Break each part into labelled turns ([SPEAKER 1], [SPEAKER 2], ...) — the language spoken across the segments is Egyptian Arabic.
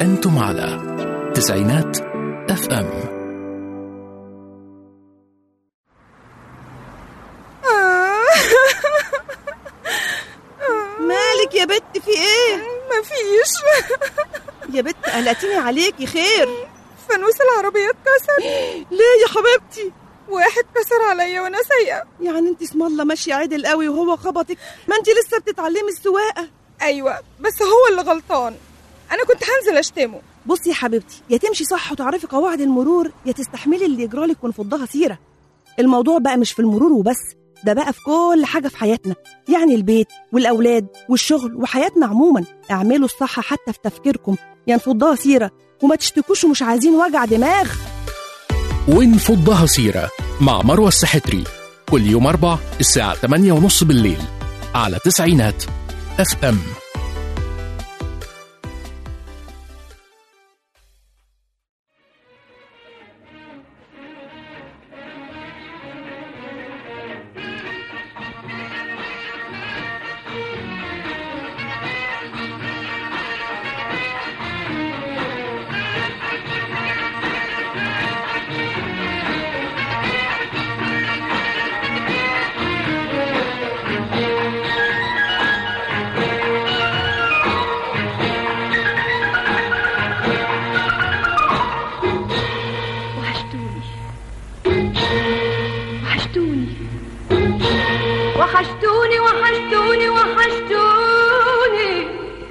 [SPEAKER 1] أنتم على تسعينات اف ام
[SPEAKER 2] مالك يا بت في ايه
[SPEAKER 3] مفيش
[SPEAKER 2] يا بت قلقتيني عليكي خير
[SPEAKER 3] فانوس العربية اتكسر
[SPEAKER 2] ليه يا حبيبتي
[SPEAKER 3] واحد كسر عليا وانا سايقة
[SPEAKER 2] يعني انت اسم الله ماشيه عدل قوي وهو خبطك ما انت لسه بتتعلمي السواقه
[SPEAKER 3] ايوه بس هو اللي غلطان انا كنت هنزل اشتمه
[SPEAKER 2] بصي يا حبيبتي يا تمشي صح وتعرفي قواعد المرور يا تستحملي اللي يجرالك ونفضها سيره الموضوع بقى مش في المرور وبس ده بقى في كل حاجه في حياتنا يعني البيت والاولاد والشغل وحياتنا عموما اعملوا الصح حتى في تفكيركم يا نفضها سيره وما تشتكوش ومش عايزين وجع دماغ
[SPEAKER 1] ونفضها سيرة مع مروة السحتري كل يوم أربع الساعة 8 ونص بالليل على تسعينات اف ام
[SPEAKER 4] وحشتوني وحشتوني وحشتوني وحشتوني وحشتوني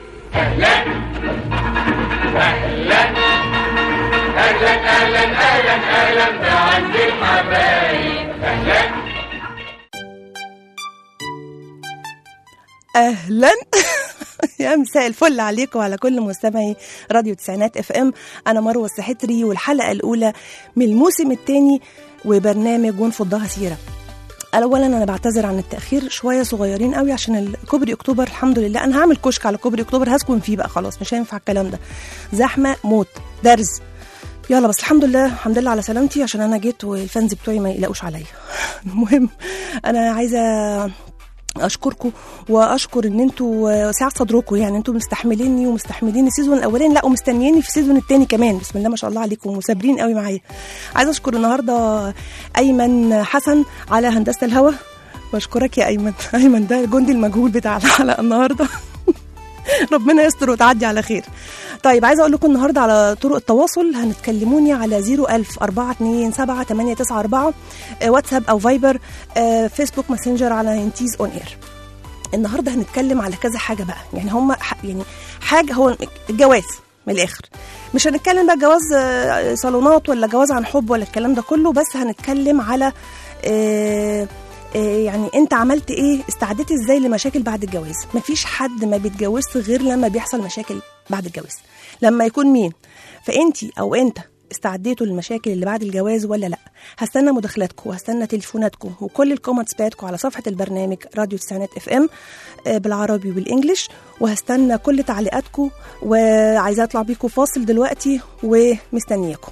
[SPEAKER 2] اهلا يا مساء الفل عليكم وعلى كل مستمعي راديو تسعينات اف ام انا مروه السحتري والحلقه الاولى من الموسم الثاني وبرنامج ونفضها سيره اولا انا بعتذر عن التاخير شويه صغيرين قوي عشان كوبري اكتوبر الحمد لله انا هعمل كشك على كوبري اكتوبر هسكن فيه بقى خلاص مش هينفع الكلام ده زحمه موت درز يلا بس الحمد لله الحمد لله على سلامتي عشان انا جيت والفانز بتوعي ما يقلقوش عليا المهم انا عايزه اشكركم واشكر ان انتوا ساعة صدركم يعني انتوا مستحمليني ومستحملين السيزون الاولاني لا ومستنييني في السيزون الثاني كمان بسم الله ما شاء الله عليكم وصابرين قوي معايا عايزه اشكر النهارده ايمن حسن على هندسه الهوا بشكرك يا ايمن ايمن ده الجندي المجهول بتاع الحلقه النهارده ربنا يستر وتعدي على خير طيب عايزه اقول لكم النهارده على طرق التواصل هنتكلموني على 01000 427 894 آه، واتساب او فايبر آه، فيسبوك ماسنجر على نينتيز اون اير النهارده هنتكلم على كذا حاجه بقى يعني هم ح- يعني حاجه هو الجواز من الاخر مش هنتكلم بقى جواز آه، صالونات ولا جواز عن حب ولا الكلام ده كله بس هنتكلم على آه، آه، يعني انت عملت ايه استعديت ازاي لمشاكل بعد الجواز مفيش حد ما بيتجوزش غير لما بيحصل مشاكل بعد الجواز لما يكون مين فانتي او انت استعديتوا للمشاكل اللي بعد الجواز ولا لا هستنى مداخلاتكم وهستنى تليفوناتكم وكل الكومنتس بتاعتكم على صفحه البرنامج راديو تسعينات اف ام بالعربي وبالانجلش وهستنى كل تعليقاتكم وعايزه اطلع بيكم فاصل دلوقتي ومستنياكم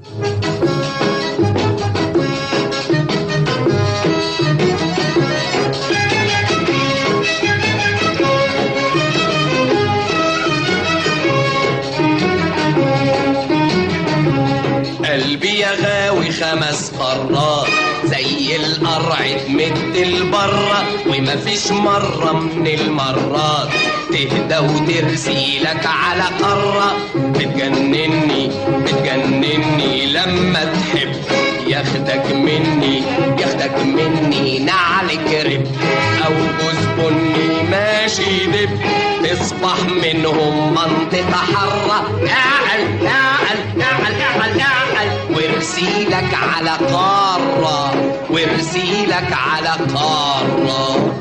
[SPEAKER 5] قلبي يا غاوي خمس قارات زي القرع تمد البرة ومفيش مرة من المرات تهدى وترسي لك على قارة بتجنني بتجنني لما تحب ياخدك مني ياخدك مني نعل كرب او جوز بني ماشي دب تصبح منهم منطقة حرة نعل نعل نعل نعل نعل وارسيلك على قارة وارسيلك على قارة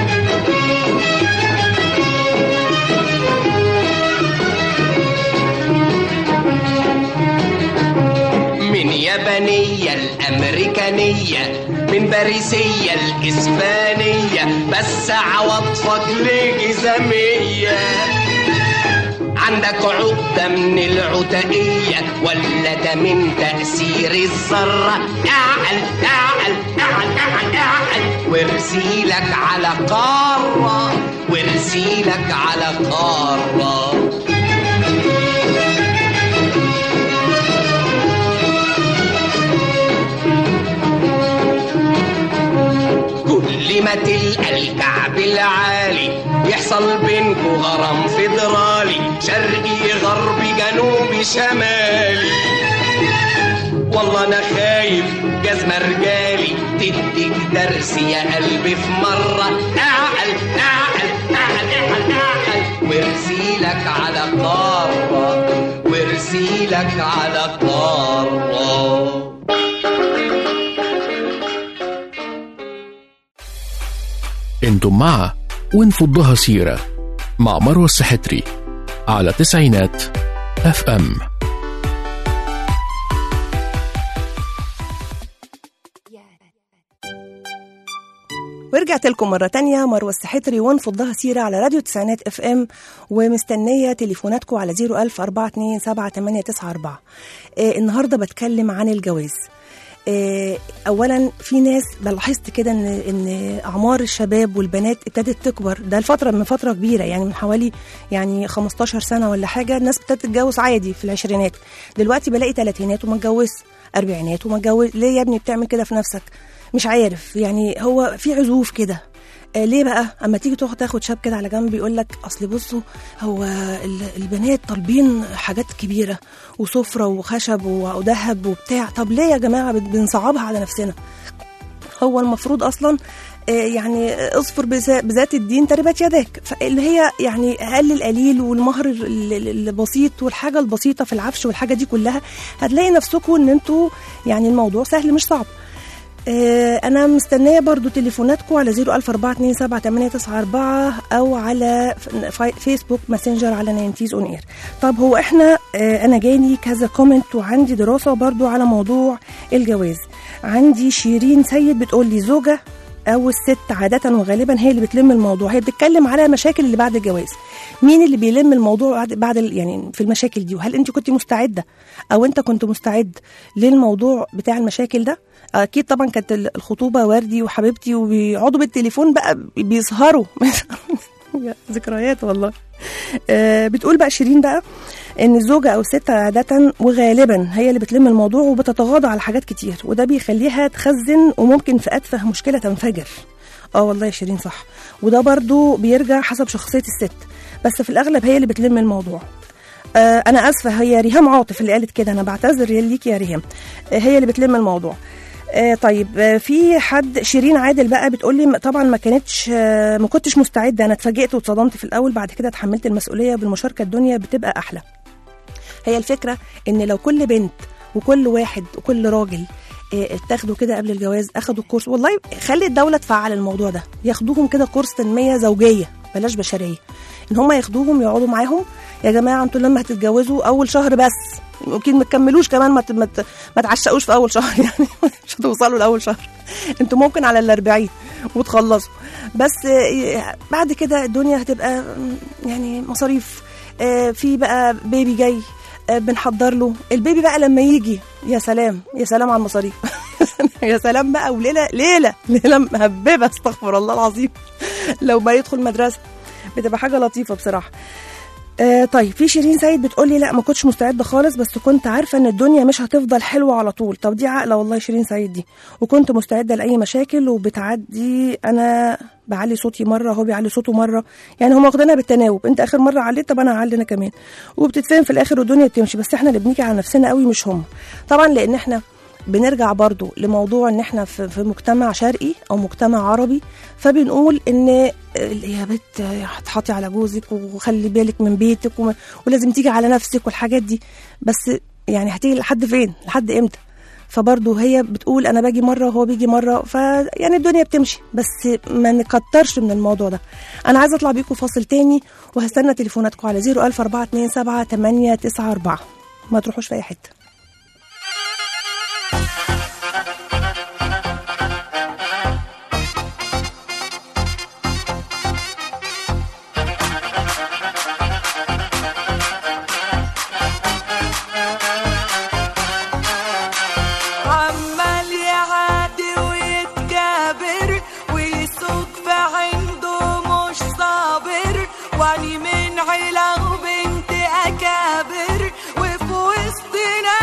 [SPEAKER 5] من يابانية الأمريكانية من باريسية الإسبانية بس عواطفك لجزامية عندك عقدة من العتائية ولا ده من تأثير الذرة اعقل اعقل اعقل اعقل اعقل وارسيلك على قارة وارسيلك على قارة العالي يحصل بينكو غرام فيدرالي شرقي غربي جنوبي شمالي والله انا خايف جزمة رجالي تديك درس يا قلبي في مرة اعقل اعقل اعقل اعقل اعقل وارسيلك على قارة وارسيلك على قارة
[SPEAKER 1] انتم مع ونفضها سيرة مع مروة السحتري على تسعينات اف ام
[SPEAKER 2] ورجعت لكم مرة تانية مروة السحتري ونفضها سيرة على راديو تسعينات اف ام ومستنية تليفوناتكم على 01000 427 آه النهاردة بتكلم عن الجواز آه اولا في ناس لاحظت كده ان ان اعمار الشباب والبنات ابتدت تكبر ده الفتره من فتره كبيره يعني من حوالي يعني 15 سنه ولا حاجه الناس ابتدت تتجوز عادي في العشرينات دلوقتي بلاقي ثلاثينات وما اتجوز اربعينات وما اتجوز ليه يا ابني بتعمل كده في نفسك مش عارف يعني هو في عزوف كده آه ليه بقى اما تيجي تاخد تاخد شاب كده على جنب يقول لك اصل بصوا هو ال- البنات طالبين حاجات كبيره وسفره وخشب وذهب وبتاع طب ليه يا جماعه بن- بنصعبها على نفسنا هو المفروض اصلا آه، يعني اصفر بذا- بذات الدين تربت يداك فاللي هي يعني اقل القليل والمهر ال- ال- البسيط والحاجه البسيطه في العفش والحاجه دي كلها هتلاقي نفسكم ان انتوا يعني الموضوع سهل مش صعب آه، انا مستنيه برضو تليفوناتكم على 004278994 او على ف- فيسبوك ماسنجر على ناينتيز اون اير طب هو احنا آه، انا جاني كذا كومنت وعندي دراسه برضو على موضوع الجواز عندي شيرين سيد بتقول لي زوجه او الست عاده وغالبا هي اللي بتلم الموضوع هي بتتكلم على المشاكل اللي بعد الجواز مين اللي بيلم الموضوع بعد, بعد ال- يعني في المشاكل دي وهل انت كنت مستعده او انت كنت مستعد للموضوع بتاع المشاكل ده اكيد طبعا كانت ال- الخطوبه وردي وحبيبتي وبيقعدوا بالتليفون بقى بيسهروا ذكريات والله آه، بتقول بقى شيرين بقى ان الزوجه او الست عاده وغالبا هي اللي بتلم الموضوع وبتتغاضى على حاجات كتير وده بيخليها تخزن وممكن في اتفه مشكله تنفجر اه والله يا شيرين صح وده برضو بيرجع حسب شخصيه الست بس في الاغلب هي اللي بتلم الموضوع آه انا اسفه هي ريهام عاطف اللي قالت كده انا بعتذر ليك يا ريهام آه هي اللي بتلم الموضوع آه طيب آه في حد شيرين عادل بقى بتقول لي طبعا ما كانتش آه ما كنتش مستعده انا اتفاجئت واتصدمت في الاول بعد كده اتحملت المسؤوليه بالمشاركه الدنيا بتبقى احلى هي الفكره ان لو كل بنت وكل واحد وكل راجل آه، اتاخدوا كده قبل الجواز اخدوا الكورس والله خلي الدوله تفعل الموضوع ده ياخدوهم كده كورس تنميه زوجيه بلاش بشريه ان هم ياخدوهم يقعدوا معاهم يا جماعه انتوا لما هتتجوزوا اول شهر بس ممكن ما تكملوش كمان ما ت- ما ت- ما تعشقوش في اول شهر يعني مش هتوصلوا لاول شهر انتوا ممكن على الأربعين وتخلصوا بس آه، بعد كده الدنيا هتبقى م، يعني مصاريف آه، في بقى بيبي جاي آه، بنحضر له البيبي بقى لما يجي يا سلام يا سلام على المصاريف يا سلام بقى وليله ليله ليله مهببه استغفر الله العظيم لو ما يدخل مدرسه بتبقى حاجه لطيفه بصراحه آه طيب في شيرين سيد بتقول لي لا ما كنتش مستعده خالص بس كنت عارفه ان الدنيا مش هتفضل حلوه على طول طب دي عقله والله شيرين سيد دي وكنت مستعده لاي مشاكل وبتعدي انا بعلي صوتي مره هو بيعلي صوته مره يعني هم واخدينها بالتناوب انت اخر مره عليت طب انا هعلي انا كمان وبتتفهم في الاخر والدنيا بتمشي بس احنا اللي بنيجي على نفسنا قوي مش هم طبعا لان احنا بنرجع برضو لموضوع ان احنا في في مجتمع شرقي او مجتمع عربي فبنقول ان يا بنت هتحطي على جوزك وخلي بالك من بيتك وما- ولازم تيجي على نفسك والحاجات دي بس يعني هتيجي لحد فين لحد امتى فبرضه هي بتقول انا باجي مره وهو بيجي مره فيعني الدنيا بتمشي بس ما نكترش من الموضوع ده انا عايزه اطلع بيكم فاصل تاني وهستنى تليفوناتكم على 00427 ما تروحوش في اي حته
[SPEAKER 6] عمال يعادي ويتكابر ويسوق في عنده مش صابر واني من عيلة وبنت أكابر وفي وسطنا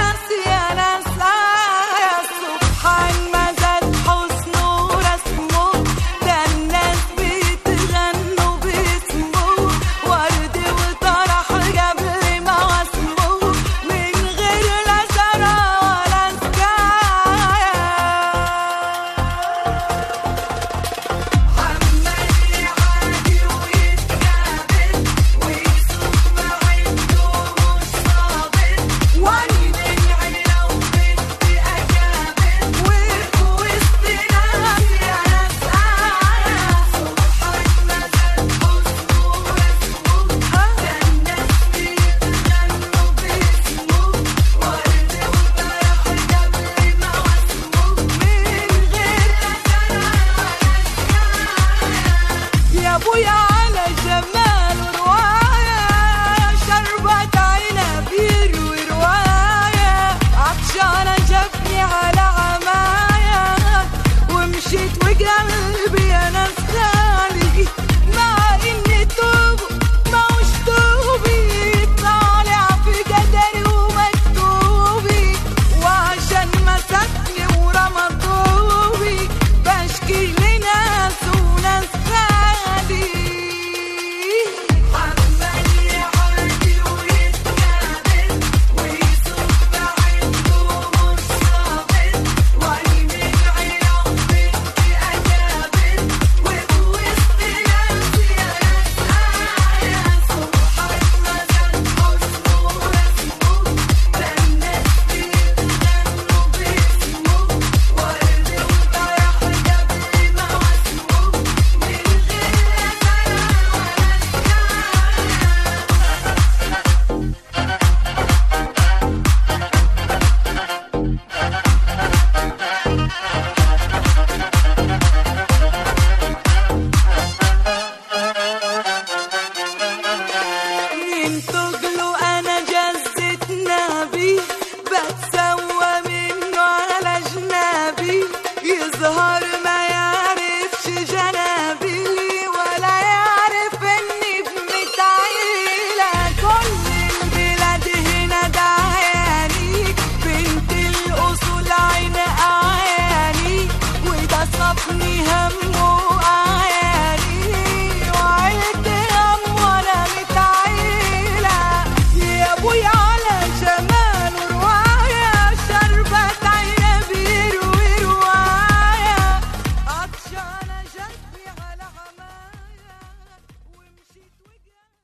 [SPEAKER 6] دغلو انا جزت نبي بتسوى منه على جنابي يظهر ما يعرفش جنابي ولا يعرف اني بنت عيلة كل البلاد هنا دعياني بنت الاصول عين اعياني وده صفني همه اعياني وعيلتي هم وانا متعيلة يا ابويا على جمال رواية شربت عيني بيروي رواية عطشانة جنبي على عماية ومشيت وجاي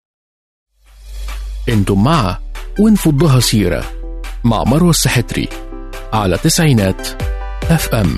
[SPEAKER 1] انتم مع ونفضها سيرة مع مروة السحتري على تسعينات اف ام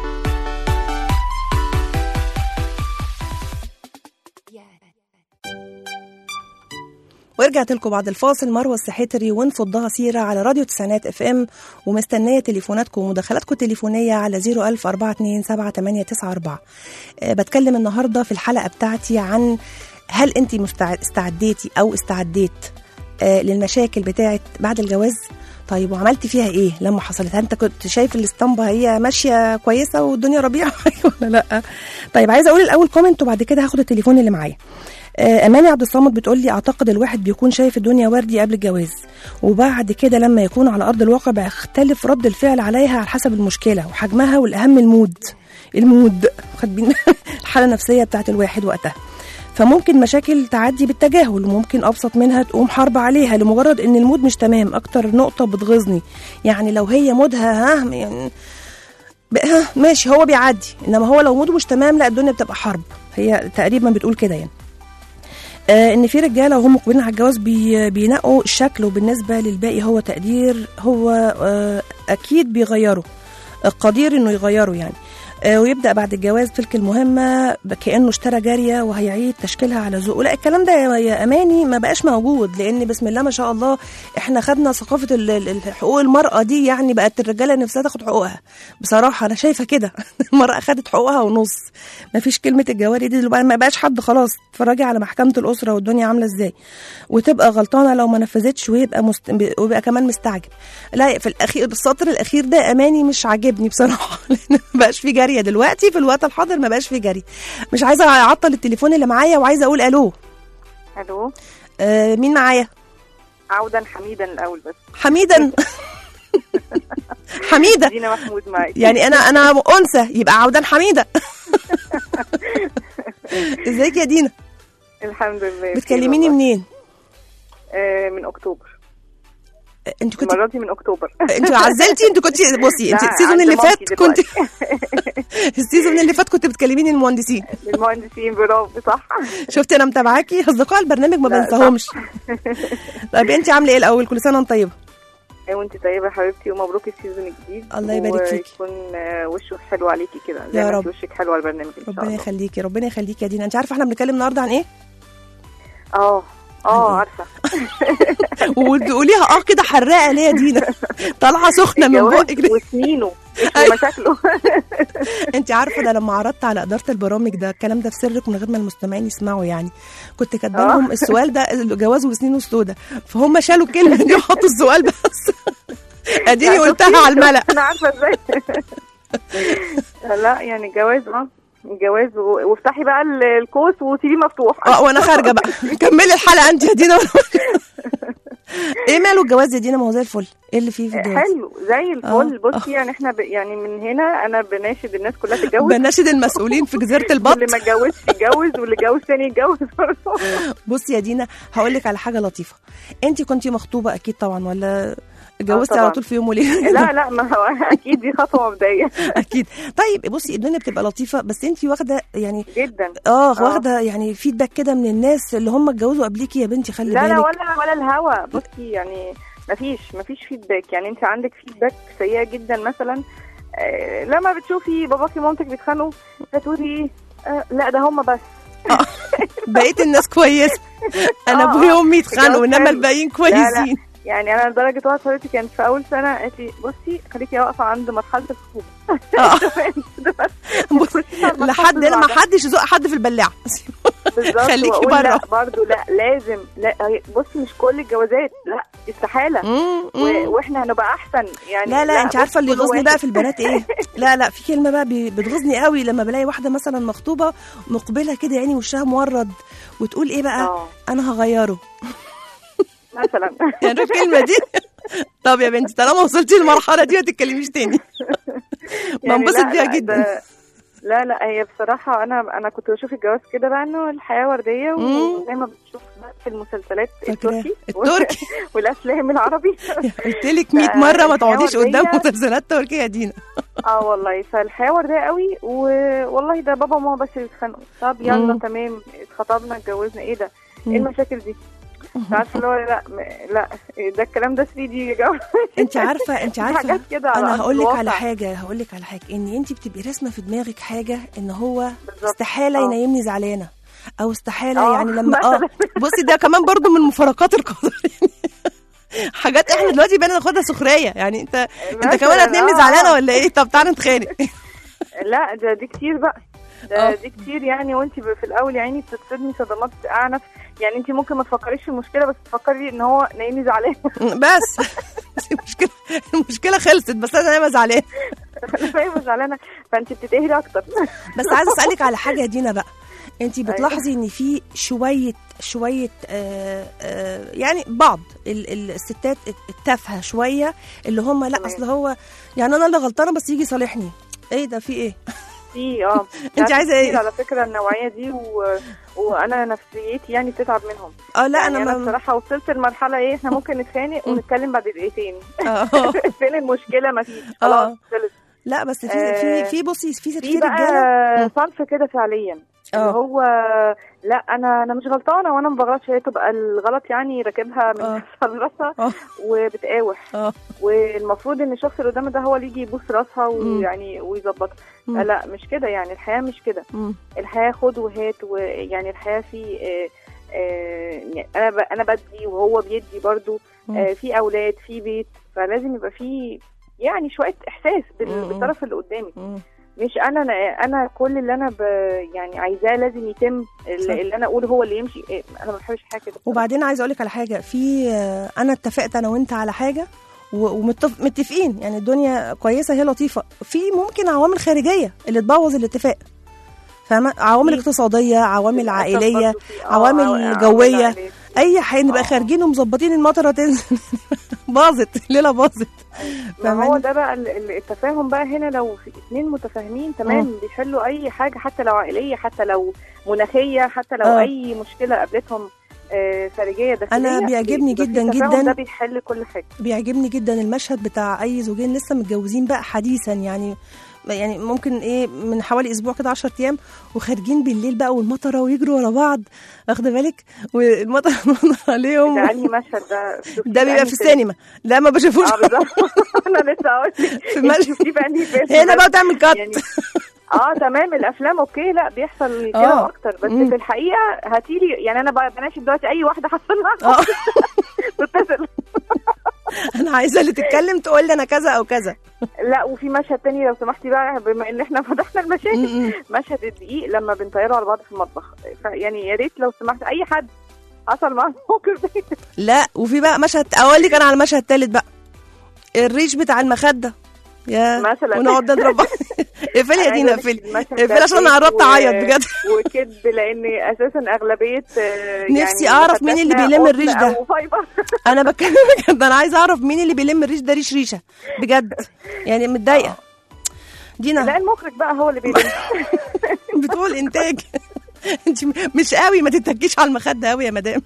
[SPEAKER 2] ورجعت لكم بعد الفاصل مروه السحتري ونفضها سيره على راديو تسعينات اف ام ومستنيه تليفوناتكم ومداخلاتكم التليفونيه على 010427894 أه بتكلم النهارده في الحلقه بتاعتي عن هل انت مستعد استعديتي او استعديت أه للمشاكل بتاعت بعد الجواز طيب وعملتي فيها ايه لما حصلت هل انت كنت شايف الاسطمبه هي ماشيه كويسه والدنيا ربيع ولا لا طيب عايزه اقول الاول كومنت وبعد كده هاخد التليفون اللي معايا آه، اماني عبد الصمد بتقول لي اعتقد الواحد بيكون شايف الدنيا وردي قبل الجواز وبعد كده لما يكون على ارض الواقع بيختلف رد الفعل عليها على حسب المشكله وحجمها والاهم المود المود خد بينا الحاله النفسيه بتاعت الواحد وقتها فممكن مشاكل تعدي بالتجاهل وممكن ابسط منها تقوم حرب عليها لمجرد ان المود مش تمام اكتر نقطه بتغيظني يعني لو هي مودها ها يعني ب- ها ماشي هو بيعدي انما هو لو موده مش تمام لا الدنيا بتبقى حرب هي تقريبا بتقول كده يعني آه ان في رجاله وهم مقبلين على الجواز بي بينقوا الشكل وبالنسبه للباقي هو تقدير هو آه اكيد بيغيره قدير انه يغيره يعني آه ويبدا بعد الجواز تلك المهمه كانه اشترى جاريه وهيعيد تشكيلها على ذوقه لا الكلام ده يا- يا اماني ما بقاش موجود لان بسم الله ما شاء الله احنا خدنا ثقافه ال- ال- حقوق المراه دي يعني بقت الرجاله نفسها تاخد حقوقها بصراحه انا شايفه كده المراه خدت حقوقها ونص ما فيش كلمه الجواري دي دلوقتي ما بقاش حد خلاص اتفرجي على محكمه الاسره والدنيا عامله ازاي وتبقى غلطانه لو ما نفذتش ويبقى مست... ويبقى كمان مستعجب لا في الاخير السطر الاخير ده اماني مش عاجبني بصراحه لان ما بقاش في جاريه دلوقتي في الوقت الحاضر ما بقاش في جري مش عايزه اعطل التليفون اللي معايا وعايزه اقول الو
[SPEAKER 3] الو
[SPEAKER 2] آه مين معايا
[SPEAKER 3] عودا حميدا الاول بس
[SPEAKER 2] حميدا حميده
[SPEAKER 3] دينا محمود معاك
[SPEAKER 2] يعني انا انا انثى يبقى عودا حميده ازيك يا دينا
[SPEAKER 3] الحمد لله
[SPEAKER 2] بتكلميني
[SPEAKER 3] بخير
[SPEAKER 2] منين
[SPEAKER 3] والله. آه من اكتوبر
[SPEAKER 2] آه، انت كنت
[SPEAKER 3] المره دي من اكتوبر
[SPEAKER 2] انت عزلتي انت كنت بصي انت
[SPEAKER 3] لا،
[SPEAKER 2] السيزون
[SPEAKER 3] عند
[SPEAKER 2] اللي
[SPEAKER 3] مامتي
[SPEAKER 2] فات كنت
[SPEAKER 3] دلوقتي.
[SPEAKER 2] السيزون اللي فات كنت بتكلميني المهندسين
[SPEAKER 3] المهندسين برافو صح
[SPEAKER 2] شفتي انا متابعاكي اصدقاء البرنامج ما
[SPEAKER 3] لا،
[SPEAKER 2] بنساهمش طيب انت عامله ايه الاول كل سنه وانت طيبه
[SPEAKER 3] آه، وانت طيبه يا حبيبتي ومبروك السيزون الجديد
[SPEAKER 2] الله يبارك فيكي.
[SPEAKER 3] ويكون آه، وشه حلو عليكي كده
[SPEAKER 2] يا
[SPEAKER 3] زي ما
[SPEAKER 2] رب.
[SPEAKER 3] انت وشك حلو على البرنامج ان شاء
[SPEAKER 2] ربنا
[SPEAKER 3] الله
[SPEAKER 2] يخليكي ربنا يخليكي يا دينا انت عارفه احنا بنتكلم النهارده عن ايه
[SPEAKER 3] اه اه عارفه
[SPEAKER 2] وتقوليها اه كده حراقه ليه يا دينا طالعه سخنه من
[SPEAKER 3] الجواز
[SPEAKER 2] بقك
[SPEAKER 3] وسنينه
[SPEAKER 2] أيوة.
[SPEAKER 3] ومشاكله
[SPEAKER 2] انت عارفه ده لما عرضت على اداره البرامج ده الكلام ده في سرك من غير ما المستمعين يسمعوا يعني كنت كاتبه
[SPEAKER 3] آه.
[SPEAKER 2] لهم السؤال ده الجواز وسنينه السوداء فهم شالوا الكلمه دي وحطوا السؤال بس اديني
[SPEAKER 3] لا،
[SPEAKER 2] قلتها
[SPEAKER 3] شفتي؟
[SPEAKER 2] على الملأ
[SPEAKER 3] انا عارفه ازاي لا يعني الجواز اه الجواز و- وافتحي بقى ال- القوس وسيبيه مفتوح
[SPEAKER 2] اه وانا خارجه بقى كملي الحلقه انت يا دينا ايه ماله الجواز يا دينا ما هو زي الفل ايه اللي فيه في الجواز
[SPEAKER 3] حلو زي الفل
[SPEAKER 2] آه.
[SPEAKER 3] بصي يعني احنا ب... يعني من هنا انا بناشد الناس كلها تتجوز
[SPEAKER 2] بناشد المسؤولين في جزيره البط
[SPEAKER 3] واللي ما اتجوزش يتجوز واللي اتجوز تاني يتجوز برضه
[SPEAKER 2] بصي يا دينا هقول لك على حاجه لطيفه انت كنتي مخطوبه اكيد طبعا ولا اتجوزتي
[SPEAKER 3] طبعاً.
[SPEAKER 2] على طول في يوم وليله
[SPEAKER 3] لا لا ما هو اكيد دي خطوه مبدئيه
[SPEAKER 2] اكيد طيب بصي الدنيا بتبقى لطيفه بس انت واخده يعني
[SPEAKER 3] جدا
[SPEAKER 2] اه
[SPEAKER 3] آه.
[SPEAKER 2] واخده يعني فيدباك كده من الناس اللي هم اتجوزوا قبليكي يا بنتي خلي
[SPEAKER 3] لا
[SPEAKER 2] بالك
[SPEAKER 3] لا ولا ولا الهوا بصي يعني مفيش مفيش فيدباك يعني انت عندك فيدباك سيئه جدا مثلا آه لما بتشوفي باباكي ومامتك بيتخانقوا فتقولي آه لا ده هم بس
[SPEAKER 2] بقيت الناس كويسه انا
[SPEAKER 3] آه،
[SPEAKER 2] ابويا
[SPEAKER 3] آه.
[SPEAKER 2] وامي يتخانقوا
[SPEAKER 3] الجواز
[SPEAKER 2] انما
[SPEAKER 3] حلو.
[SPEAKER 2] الباقيين
[SPEAKER 3] لا
[SPEAKER 2] كويسين
[SPEAKER 3] يعني انا لدرجه واحده صاحبتي كانت في اول سنه قالت لي بصي خليكي واقفه عند مرحله الخطوبه
[SPEAKER 2] آه.
[SPEAKER 3] بص
[SPEAKER 2] لحد هنا ما حدش يزق حد في البلاعه
[SPEAKER 3] بالظبط
[SPEAKER 2] خليكي
[SPEAKER 3] وأقول
[SPEAKER 2] بره.
[SPEAKER 3] لا برضه لا لازم لا هي- بصي مش كل الجوازات لا استحاله
[SPEAKER 2] مم، مم.
[SPEAKER 3] و- واحنا هنبقى احسن يعني
[SPEAKER 2] لا لا انت
[SPEAKER 3] بص،
[SPEAKER 2] عارفه اللي
[SPEAKER 3] كل
[SPEAKER 2] يغيظني
[SPEAKER 3] واحد-
[SPEAKER 2] بقى في البنات ايه لا لا في كلمه بقى بي- بتغيظني قوي لما بلاقي واحده مثلا مخطوبه مقبله كده يعني وشها مورد وتقول ايه بقى
[SPEAKER 3] اه
[SPEAKER 2] انا هغيره
[SPEAKER 3] مثلا
[SPEAKER 2] يعني الكلمه دي طب يا بنتي طالما وصلتي للمرحله دي ما تتكلميش تاني
[SPEAKER 3] يعني
[SPEAKER 2] بنبسط
[SPEAKER 3] لا،
[SPEAKER 2] بيها
[SPEAKER 3] لا،
[SPEAKER 2] جدا
[SPEAKER 3] ده- لا لا هي بصراحة أنا أنا كنت بشوف الجواز كده بقى إنه الحياة وردية
[SPEAKER 2] مم.
[SPEAKER 3] وزي ما بتشوف بقى في المسلسلات
[SPEAKER 2] فاكراه.
[SPEAKER 3] التركي
[SPEAKER 2] التركي.
[SPEAKER 3] والأفلام العربي
[SPEAKER 2] قلت لك 100 مره ما
[SPEAKER 3] الحياة
[SPEAKER 2] تقعديش قدام
[SPEAKER 3] وردية.
[SPEAKER 2] مسلسلات تركيه يا دينا
[SPEAKER 3] اه والله فالحياة وردية قوي والله ده بابا وماما بس بيتخانقوا طب يلا
[SPEAKER 2] مم.
[SPEAKER 3] تمام اتخطبنا اتجوزنا ايه ده؟
[SPEAKER 2] مم.
[SPEAKER 3] ايه المشاكل دي؟ مش عارفه اللي هو لا م- لا ده الكلام ده 3 دي يا جماعه
[SPEAKER 2] انت عارفه انت عارفه
[SPEAKER 3] حاجات كده على
[SPEAKER 2] انا
[SPEAKER 3] أرض
[SPEAKER 2] هقول لك على
[SPEAKER 3] الواقع.
[SPEAKER 2] حاجه هقول لك على حاجه ان انت بتبقي راسمه في دماغك حاجه ان هو
[SPEAKER 3] بالظبط.
[SPEAKER 2] استحاله
[SPEAKER 3] اه.
[SPEAKER 2] ينيمني زعلانه او استحاله
[SPEAKER 3] اه،
[SPEAKER 2] يعني لما اه
[SPEAKER 3] مثلا.
[SPEAKER 2] بصي ده كمان برضو من مفارقات القدر يعني حاجات احنا دلوقتي بقينا ناخدها سخريه يعني انت انت
[SPEAKER 3] مثلا،
[SPEAKER 2] كمان هتنامي
[SPEAKER 3] اه.
[SPEAKER 2] زعلانه ولا ايه طب تعالى نتخانق
[SPEAKER 3] لا ده دي كتير بقى
[SPEAKER 2] اه.
[SPEAKER 3] ده دي كتير يعني وانت في الاول يا عيني بتتصدمي صدمات اعنف يعني انت ممكن ما تفكريش في المشكله بس تفكري ان هو نايمني زعلان
[SPEAKER 2] بس المشكله المشكله خلصت بس انا نايمه زعلانه
[SPEAKER 3] انا فاهمه زعلانه فانت بتتقهري اكتر
[SPEAKER 2] بس عايزه اسالك على حاجه يا دينا بقى انت بتلاحظي ان في شويه شويه آه آه يعني بعض ال- ال- الستات التافهه شويه اللي هم لا
[SPEAKER 3] تمام.
[SPEAKER 2] اصل هو يعني انا اللي غلطانه بس يجي يصالحني ايه ده في ايه
[SPEAKER 3] في اه
[SPEAKER 2] انت عايزه
[SPEAKER 3] كتير
[SPEAKER 2] ايه
[SPEAKER 3] على فكره النوعيه دي و... وانا نفسيتي يعني بتتعب منهم
[SPEAKER 2] اه لا
[SPEAKER 3] يعني
[SPEAKER 2] انا
[SPEAKER 3] انا
[SPEAKER 2] ما
[SPEAKER 3] بصراحه وصلت لمرحله ايه احنا ممكن نتخانق
[SPEAKER 2] مم.
[SPEAKER 3] ونتكلم بعد دقيقتين
[SPEAKER 2] آه.
[SPEAKER 3] فين المشكله ما فيش
[SPEAKER 2] اه.
[SPEAKER 3] خلاص خلص
[SPEAKER 2] لا بس في
[SPEAKER 3] آه،
[SPEAKER 2] في في بصي في في
[SPEAKER 3] في
[SPEAKER 2] رجاله
[SPEAKER 3] بقى صنف كده فعليا اللي
[SPEAKER 2] اه.
[SPEAKER 3] هو لا انا انا مش غلطانه وانا ما بغلطش هي تبقى الغلط يعني راكبها من
[SPEAKER 2] اه.
[SPEAKER 3] اسفل راسها
[SPEAKER 2] اه.
[SPEAKER 3] وبتقاوح
[SPEAKER 2] اه
[SPEAKER 3] والمفروض ان الشخص اللي قدامها ده هو اللي يجي يبوس راسها
[SPEAKER 2] مم.
[SPEAKER 3] ويعني ويظبطها
[SPEAKER 2] مم.
[SPEAKER 3] لا مش كده يعني الحياه مش كده
[SPEAKER 2] مم.
[SPEAKER 3] الحياه خد وهات ويعني الحياه في آه، آه، يعني انا ب- انا بدي وهو بيدي برضو
[SPEAKER 2] مم.
[SPEAKER 3] آه، في اولاد في بيت فلازم يبقى في يعني شويه احساس بال-
[SPEAKER 2] مم.
[SPEAKER 3] بالطرف اللي قدامي
[SPEAKER 2] مم.
[SPEAKER 3] مش انا انا كل اللي انا ب يعني عايزاه لازم يتم
[SPEAKER 2] صح.
[SPEAKER 3] اللي, اللي انا اقوله هو اللي يمشي إيه، انا ما بحبش حاجه كده
[SPEAKER 2] وبعدين عايزه اقول لك على حاجه في آه، انا اتفقت انا وانت على حاجه ومتفقين يعني الدنيا كويسه هي لطيفه في ممكن عوامل خارجيه اللي تبوظ الاتفاق فاهمه عوامل
[SPEAKER 3] في-
[SPEAKER 2] اقتصاديه عوامل
[SPEAKER 3] للأسف
[SPEAKER 2] عائليه
[SPEAKER 3] برضو في- آه،
[SPEAKER 2] عوامل
[SPEAKER 3] عوامل
[SPEAKER 2] جوية.
[SPEAKER 3] عائلية.
[SPEAKER 2] اي حاجه نبقى
[SPEAKER 3] آه.
[SPEAKER 2] خارجين ومظبطين المطره تنزل باظت الليله باظت
[SPEAKER 3] ما هو
[SPEAKER 2] فاهماني؟
[SPEAKER 3] ده بقى ال- ال- التفاهم بقى هنا لو في اتنين متفاهمين تمام بيحلوا اي حاجه حتى لو عائليه حتى لو مناخيه حتى لو
[SPEAKER 2] آه.
[SPEAKER 3] اي مشكله قابلتهم آه، خارجيه داخليه
[SPEAKER 2] أنا بيعجبني
[SPEAKER 3] بيبقى في
[SPEAKER 2] جدا
[SPEAKER 3] تفاهم
[SPEAKER 2] جدا
[SPEAKER 3] ده بيحل كل حاجه
[SPEAKER 2] بيعجبني جدا المشهد بتاع اي زوجين لسه متجوزين بقى حديثا يعني يعني ممكن ايه من حوالي اسبوع كده 10 ايام وخارجين بالليل بقى والمطره ويجروا ورا بعض واخده بالك والمطره عليهم
[SPEAKER 3] ده انهي مشهد ده شفتيه
[SPEAKER 2] ده بيبقى
[SPEAKER 3] أنهي
[SPEAKER 2] في
[SPEAKER 3] فيلم؟
[SPEAKER 2] السينما لا ما بشوفوش
[SPEAKER 3] اه بالظبط انا لسه هقول لك
[SPEAKER 2] في
[SPEAKER 3] انت
[SPEAKER 2] مشهد
[SPEAKER 3] شفتيه في انهي فيلم
[SPEAKER 2] هنا
[SPEAKER 3] بس؟
[SPEAKER 2] بقى تعمل كات
[SPEAKER 3] يعني اه تمام الافلام اوكي لا بيحصل كده
[SPEAKER 2] آه.
[SPEAKER 3] اكتر بس
[SPEAKER 2] مم.
[SPEAKER 3] في الحقيقه هاتيلي يعني انا ب- بناشد دلوقتي اي واحده حصل لها
[SPEAKER 2] اه
[SPEAKER 3] تتصل
[SPEAKER 2] انا عايزه اللي تتكلم تقول لي انا كذا او كذا
[SPEAKER 3] لا وفي مشهد تاني لو سمحتي بقى بما ان احنا فتحنا المشاكل
[SPEAKER 2] م- م.
[SPEAKER 3] مشهد الدقيق لما بنطيروا على بعض في المطبخ يعني يا ريت لو سمحت اي حد حصل معاه الموقف ده
[SPEAKER 2] لا وفي بقى مشهد اقول لك انا على المشهد الثالث بقى الريش بتاع المخده يا
[SPEAKER 3] مثلا.
[SPEAKER 2] ونقعد نضرب بعض. اقفلي يا
[SPEAKER 3] أنا
[SPEAKER 2] دينا
[SPEAKER 3] عايزة أقول لك
[SPEAKER 2] اقفلي
[SPEAKER 3] المشهد ده
[SPEAKER 2] اقفلي عشان انا
[SPEAKER 3] كذب
[SPEAKER 2] قربت
[SPEAKER 3] و-
[SPEAKER 2] اعيط بجد
[SPEAKER 3] وكذب لان اساسا اغلبيه آه،
[SPEAKER 2] نفسي
[SPEAKER 3] يعني
[SPEAKER 2] أعرف مين اللي
[SPEAKER 3] فتاتنا
[SPEAKER 2] بيلم
[SPEAKER 3] قطن
[SPEAKER 2] الريش ده.
[SPEAKER 3] أو فايبر
[SPEAKER 2] انا بتكلم بجد انا عايزه اعرف مين اللي بيلم الريش ده ريش ريشه بجد يعني متضايقه
[SPEAKER 3] لا
[SPEAKER 2] دينا
[SPEAKER 3] المخرج بقى هو اللي بيلم
[SPEAKER 2] بتقول انتاج انت مش قوي ما تتكيش على المخده قوي يا مدام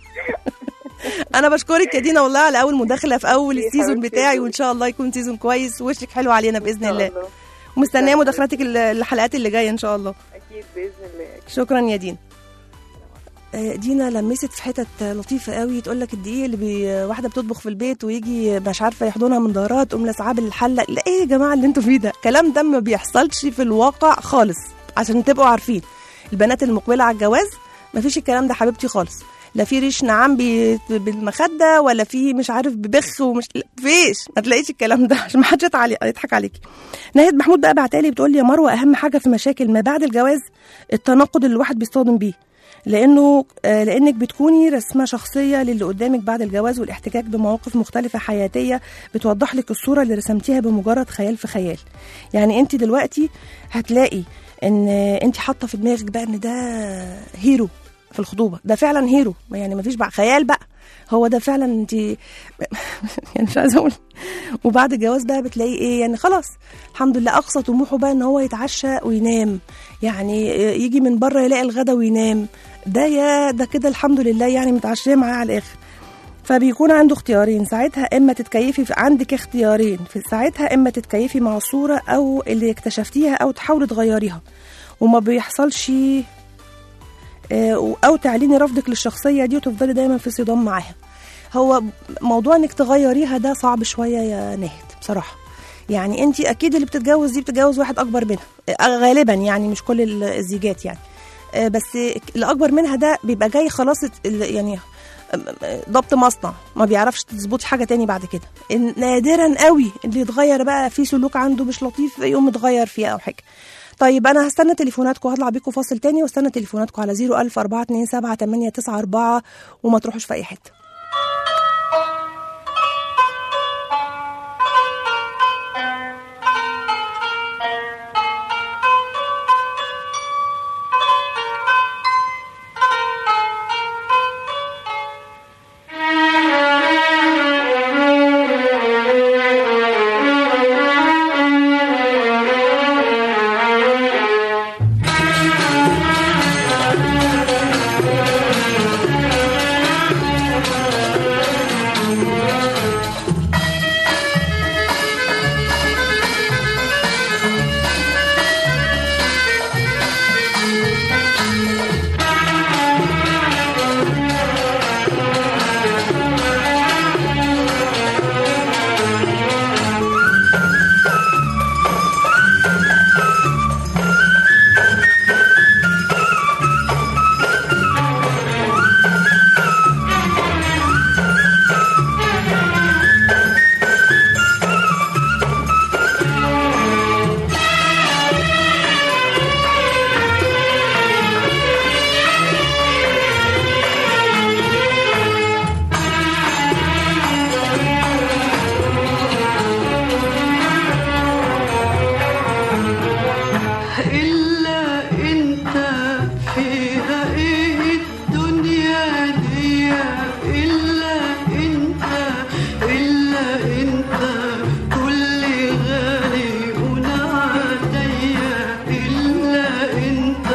[SPEAKER 2] انا بشكرك يا دينا والله على اول مداخله في اول
[SPEAKER 3] يا
[SPEAKER 2] السيزون
[SPEAKER 3] حبيبتي
[SPEAKER 2] بتاعي
[SPEAKER 3] يا
[SPEAKER 2] وان شاء الله يكون سيزون كويس ووشك حلو علينا باذن الله
[SPEAKER 3] الله.
[SPEAKER 2] ومستنيه مداخلاتك ال- الحلقات اللي جايه ان شاء الله
[SPEAKER 3] اكيد باذن الله
[SPEAKER 2] شكرا يا دينا آه، دينا لمست في حتت لطيفه قوي تقول لك الدقيق اللي بي واحده بتطبخ في البيت ويجي مش عارفه يحضنها من ظهرها تقوم لاسعاه بالحله لا ايه يا جماعه اللي انتوا فيه ده الكلام ده ما بيحصلش في الواقع خالص عشان تبقوا عارفين البنات المقبله على الجواز ما فيش الكلام ده حبيبتي خالص لا في ريش نعام بي- بالمخده ولا في مش عارف ببخ ومش لا، فيش ما تلاقيش الكلام ده عشان ما حدش يتعلي- يضحك عليكي ناهد محمود بقى بعتالي بتقول لي يا مروه اهم حاجه في مشاكل ما بعد الجواز التناقض اللي الواحد بيصطدم بيه لانه آه، لانك بتكوني رسمه شخصيه للي قدامك بعد الجواز والاحتكاك بمواقف مختلفه حياتيه بتوضح لك الصوره اللي رسمتيها بمجرد خيال في خيال يعني انت دلوقتي هتلاقي ان انت حاطه في دماغك بقى ان ده هيرو في الخطوبه ده فعلا هيرو يعني مفيش بقى خيال بقى هو ده فعلا انت يعني مش عايزه اقول وبعد الجواز بقى بتلاقي ايه يعني خلاص الحمد لله اقصى طموحه بقى ان هو يتعشى وينام يعني يجي من بره يلاقي الغدا وينام ده يا ده كده الحمد لله يعني متعشيه معاه على الاخر فبيكون عنده اختيارين ساعتها اما تتكيفي في عندك اختيارين في ساعتها اما تتكيفي مع الصوره او اللي اكتشفتيها او تحاولي تغيريها وما بيحصلش آه، او تعلني رفضك للشخصيه دي وتفضلي دايما في صدام معاها هو موضوع انك تغيريها ده صعب شويه يا ناهد بصراحه يعني انت اكيد اللي بتتجوز دي بتتجوز واحد اكبر منها آه، غالبا يعني مش كل ال- الزيجات يعني آه، بس اللي اكبر منها ده بيبقى جاي خلاص ال- يعني ضبط مصنع ما بيعرفش تظبطي حاجه تاني بعد كده إن- نادرا قوي اللي يتغير بقى في سلوك عنده مش لطيف يقوم متغير فيها او حاجه طيب انا هستنى تليفوناتكم هطلع بيكم فاصل تاني واستنى تليفوناتكم على 01000 427 894 وما تروحوش في اي حته
[SPEAKER 6] إلا أنت فيها إيه الدنيا دي إلا أنت إلا أنت كل غالي ونعديا إلا أنت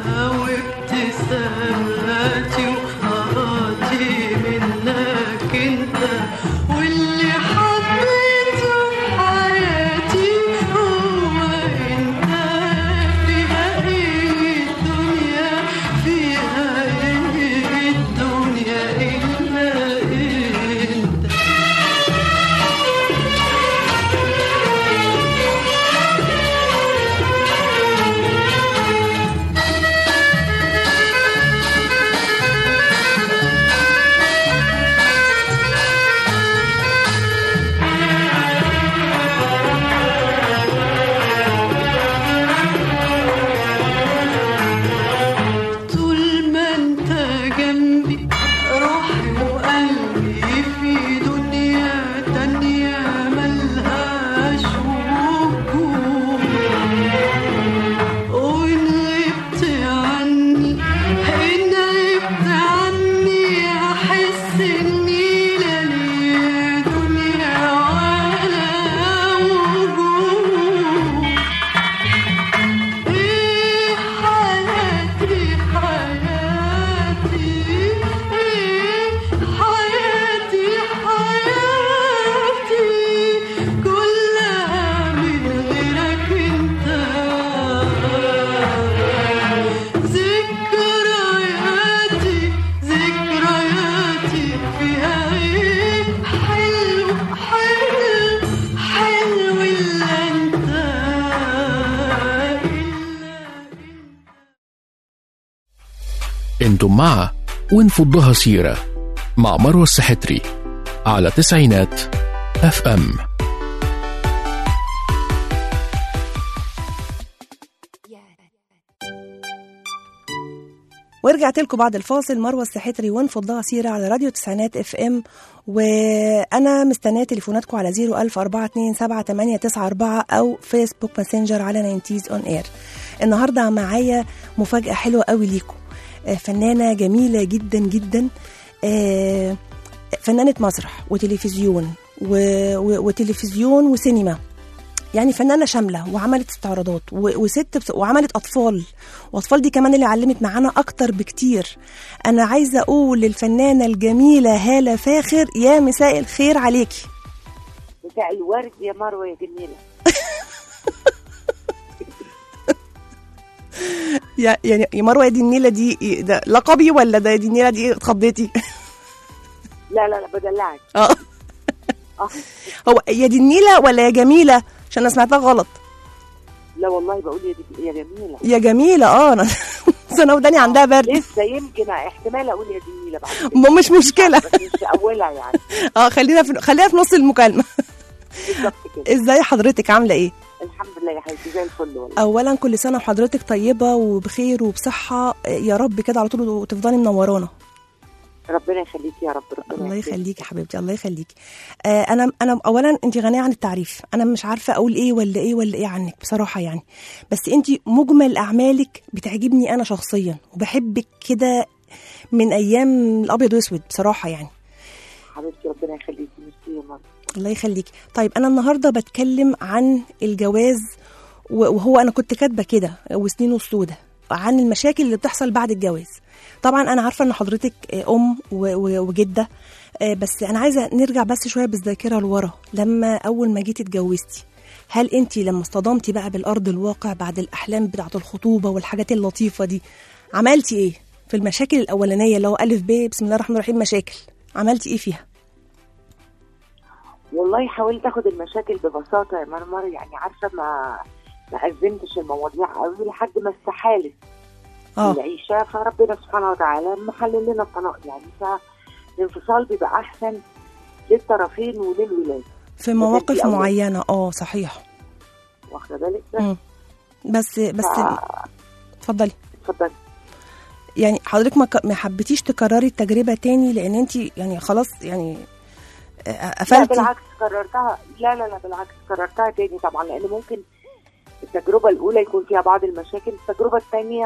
[SPEAKER 6] وابتساماتي وقراتي منك أنت واللي حبيته في حياتي هو أنت فيها إيه الدنيا فيها إيه الدنيا إلا أنت طول ما انت جنبي روحي وقلبي في دنيا تانية ملهاش وجود وإن غبت عني إن غبت عني أحس إني لا ليا دنيا ولا وجود إيه حياتي حياتي إيه حياتي حياتي كلها من غيرك أنت ذكرياتي ذكرياتي فيها إيه حلو حلو حلو إلا أنت إلا أنت
[SPEAKER 1] انتم مع ونفضها سيرة مع مروة السحتري على تسعينات اف ام
[SPEAKER 2] ورجعت لكم بعد الفاصل مروه السحتري ونفضها سيره على راديو تسعينات اف ام وانا مستنيه تليفوناتكم على 010427894 او فيسبوك ماسنجر على 90 اون اير النهارده معايا مفاجاه حلوه قوي ليكم آه، فنانه جميله جدا جدا آه، فنانه مسرح وتلفزيون و- و- وتلفزيون وسينما يعني فنانه شامله وعملت استعراضات و- وست بس- وعملت اطفال واطفال دي كمان اللي علمت معانا اكتر بكتير انا عايزه اقول للفنانه الجميله هاله فاخر يا مساء الخير عليكي
[SPEAKER 7] مساء الورد يا مروه يا جميله
[SPEAKER 2] يا يعني يا مروه دي النيله دي إيه ده لقبي ولا ده دي النيله دي اتخضيتي
[SPEAKER 7] لا لا لا بدلعك
[SPEAKER 2] اه
[SPEAKER 7] اه
[SPEAKER 2] هو يا دي النيله ولا يا جميله عشان انا سمعتها غلط
[SPEAKER 7] لا والله بقول يا دي يا جميله
[SPEAKER 2] يا جميله اه انا سنه وداني عندها برد
[SPEAKER 7] لسه يمكن احتمال اقول يا جميله بعد كده.
[SPEAKER 2] ما مش مشكله
[SPEAKER 7] بس مش اولها يعني
[SPEAKER 2] اه خلينا في خلينا في نص المكالمه
[SPEAKER 7] بالظبط كده
[SPEAKER 2] ازاي حضرتك عامله ايه
[SPEAKER 7] الحمد لله يا حبيبتي زي الفل والله
[SPEAKER 2] اولا كل سنه وحضرتك طيبه وبخير وبصحه يا رب كده على طول وتفضلي منورانا
[SPEAKER 7] ربنا يخليكي يا رب ربنا
[SPEAKER 2] الله
[SPEAKER 7] يخليكي.
[SPEAKER 2] يخليكي حبيبتي الله يخليكي آه انا انا اولا انت غنيه عن التعريف انا مش عارفه اقول ايه ولا ايه ولا ايه عنك بصراحه يعني بس انت مجمل اعمالك بتعجبني انا شخصيا وبحبك كده من ايام الابيض واسود بصراحه يعني
[SPEAKER 7] حبيبتي ربنا يخليكي ميرسي يا مروه
[SPEAKER 2] الله يخليكي طيب انا النهارده بتكلم عن الجواز و- وهو انا كنت كاتبه كده وسنينه السوداء عن المشاكل اللي بتحصل بعد الجواز طبعا انا عارفه ان حضرتك آه، ام و- و- وجده آه، بس انا عايزه نرجع بس شويه بالذاكره لورا لما اول ما جيتي اتجوزتي هل انت لما اصطدمتي بقى بالارض الواقع بعد الاحلام بتاعه الخطوبه والحاجات اللطيفه دي عملتي ايه في المشاكل الاولانيه اللي هو الف ب بسم الله الرحمن الرحيم مشاكل عملتي ايه فيها
[SPEAKER 7] والله حاولت اخد المشاكل ببساطه يا مرمر يعني عارفه ما ما ازمتش المواضيع قوي لحد ما استحالت
[SPEAKER 2] اه
[SPEAKER 7] العيشه فربنا سبحانه وتعالى محلل لنا الطلاق يعني فالانفصال بيبقى احسن للطرفين وللولاد
[SPEAKER 2] في مواقف
[SPEAKER 7] أولاد.
[SPEAKER 2] معينة اه صحيح
[SPEAKER 7] واخده بالك بس
[SPEAKER 2] مم. بس بس
[SPEAKER 7] ف-
[SPEAKER 2] اتفضلي
[SPEAKER 7] اتفضلي
[SPEAKER 2] يعني حضرتك ما ك- ما حبيتيش تكرري التجربة تاني لأن أنت يعني خلاص يعني آه،
[SPEAKER 7] لا
[SPEAKER 2] قفلتي
[SPEAKER 7] بالعكس كررتها لا لا لا بالعكس كررتها تاني طبعا لان ممكن التجربه الاولى يكون فيها بعض المشاكل التجربه الثانيه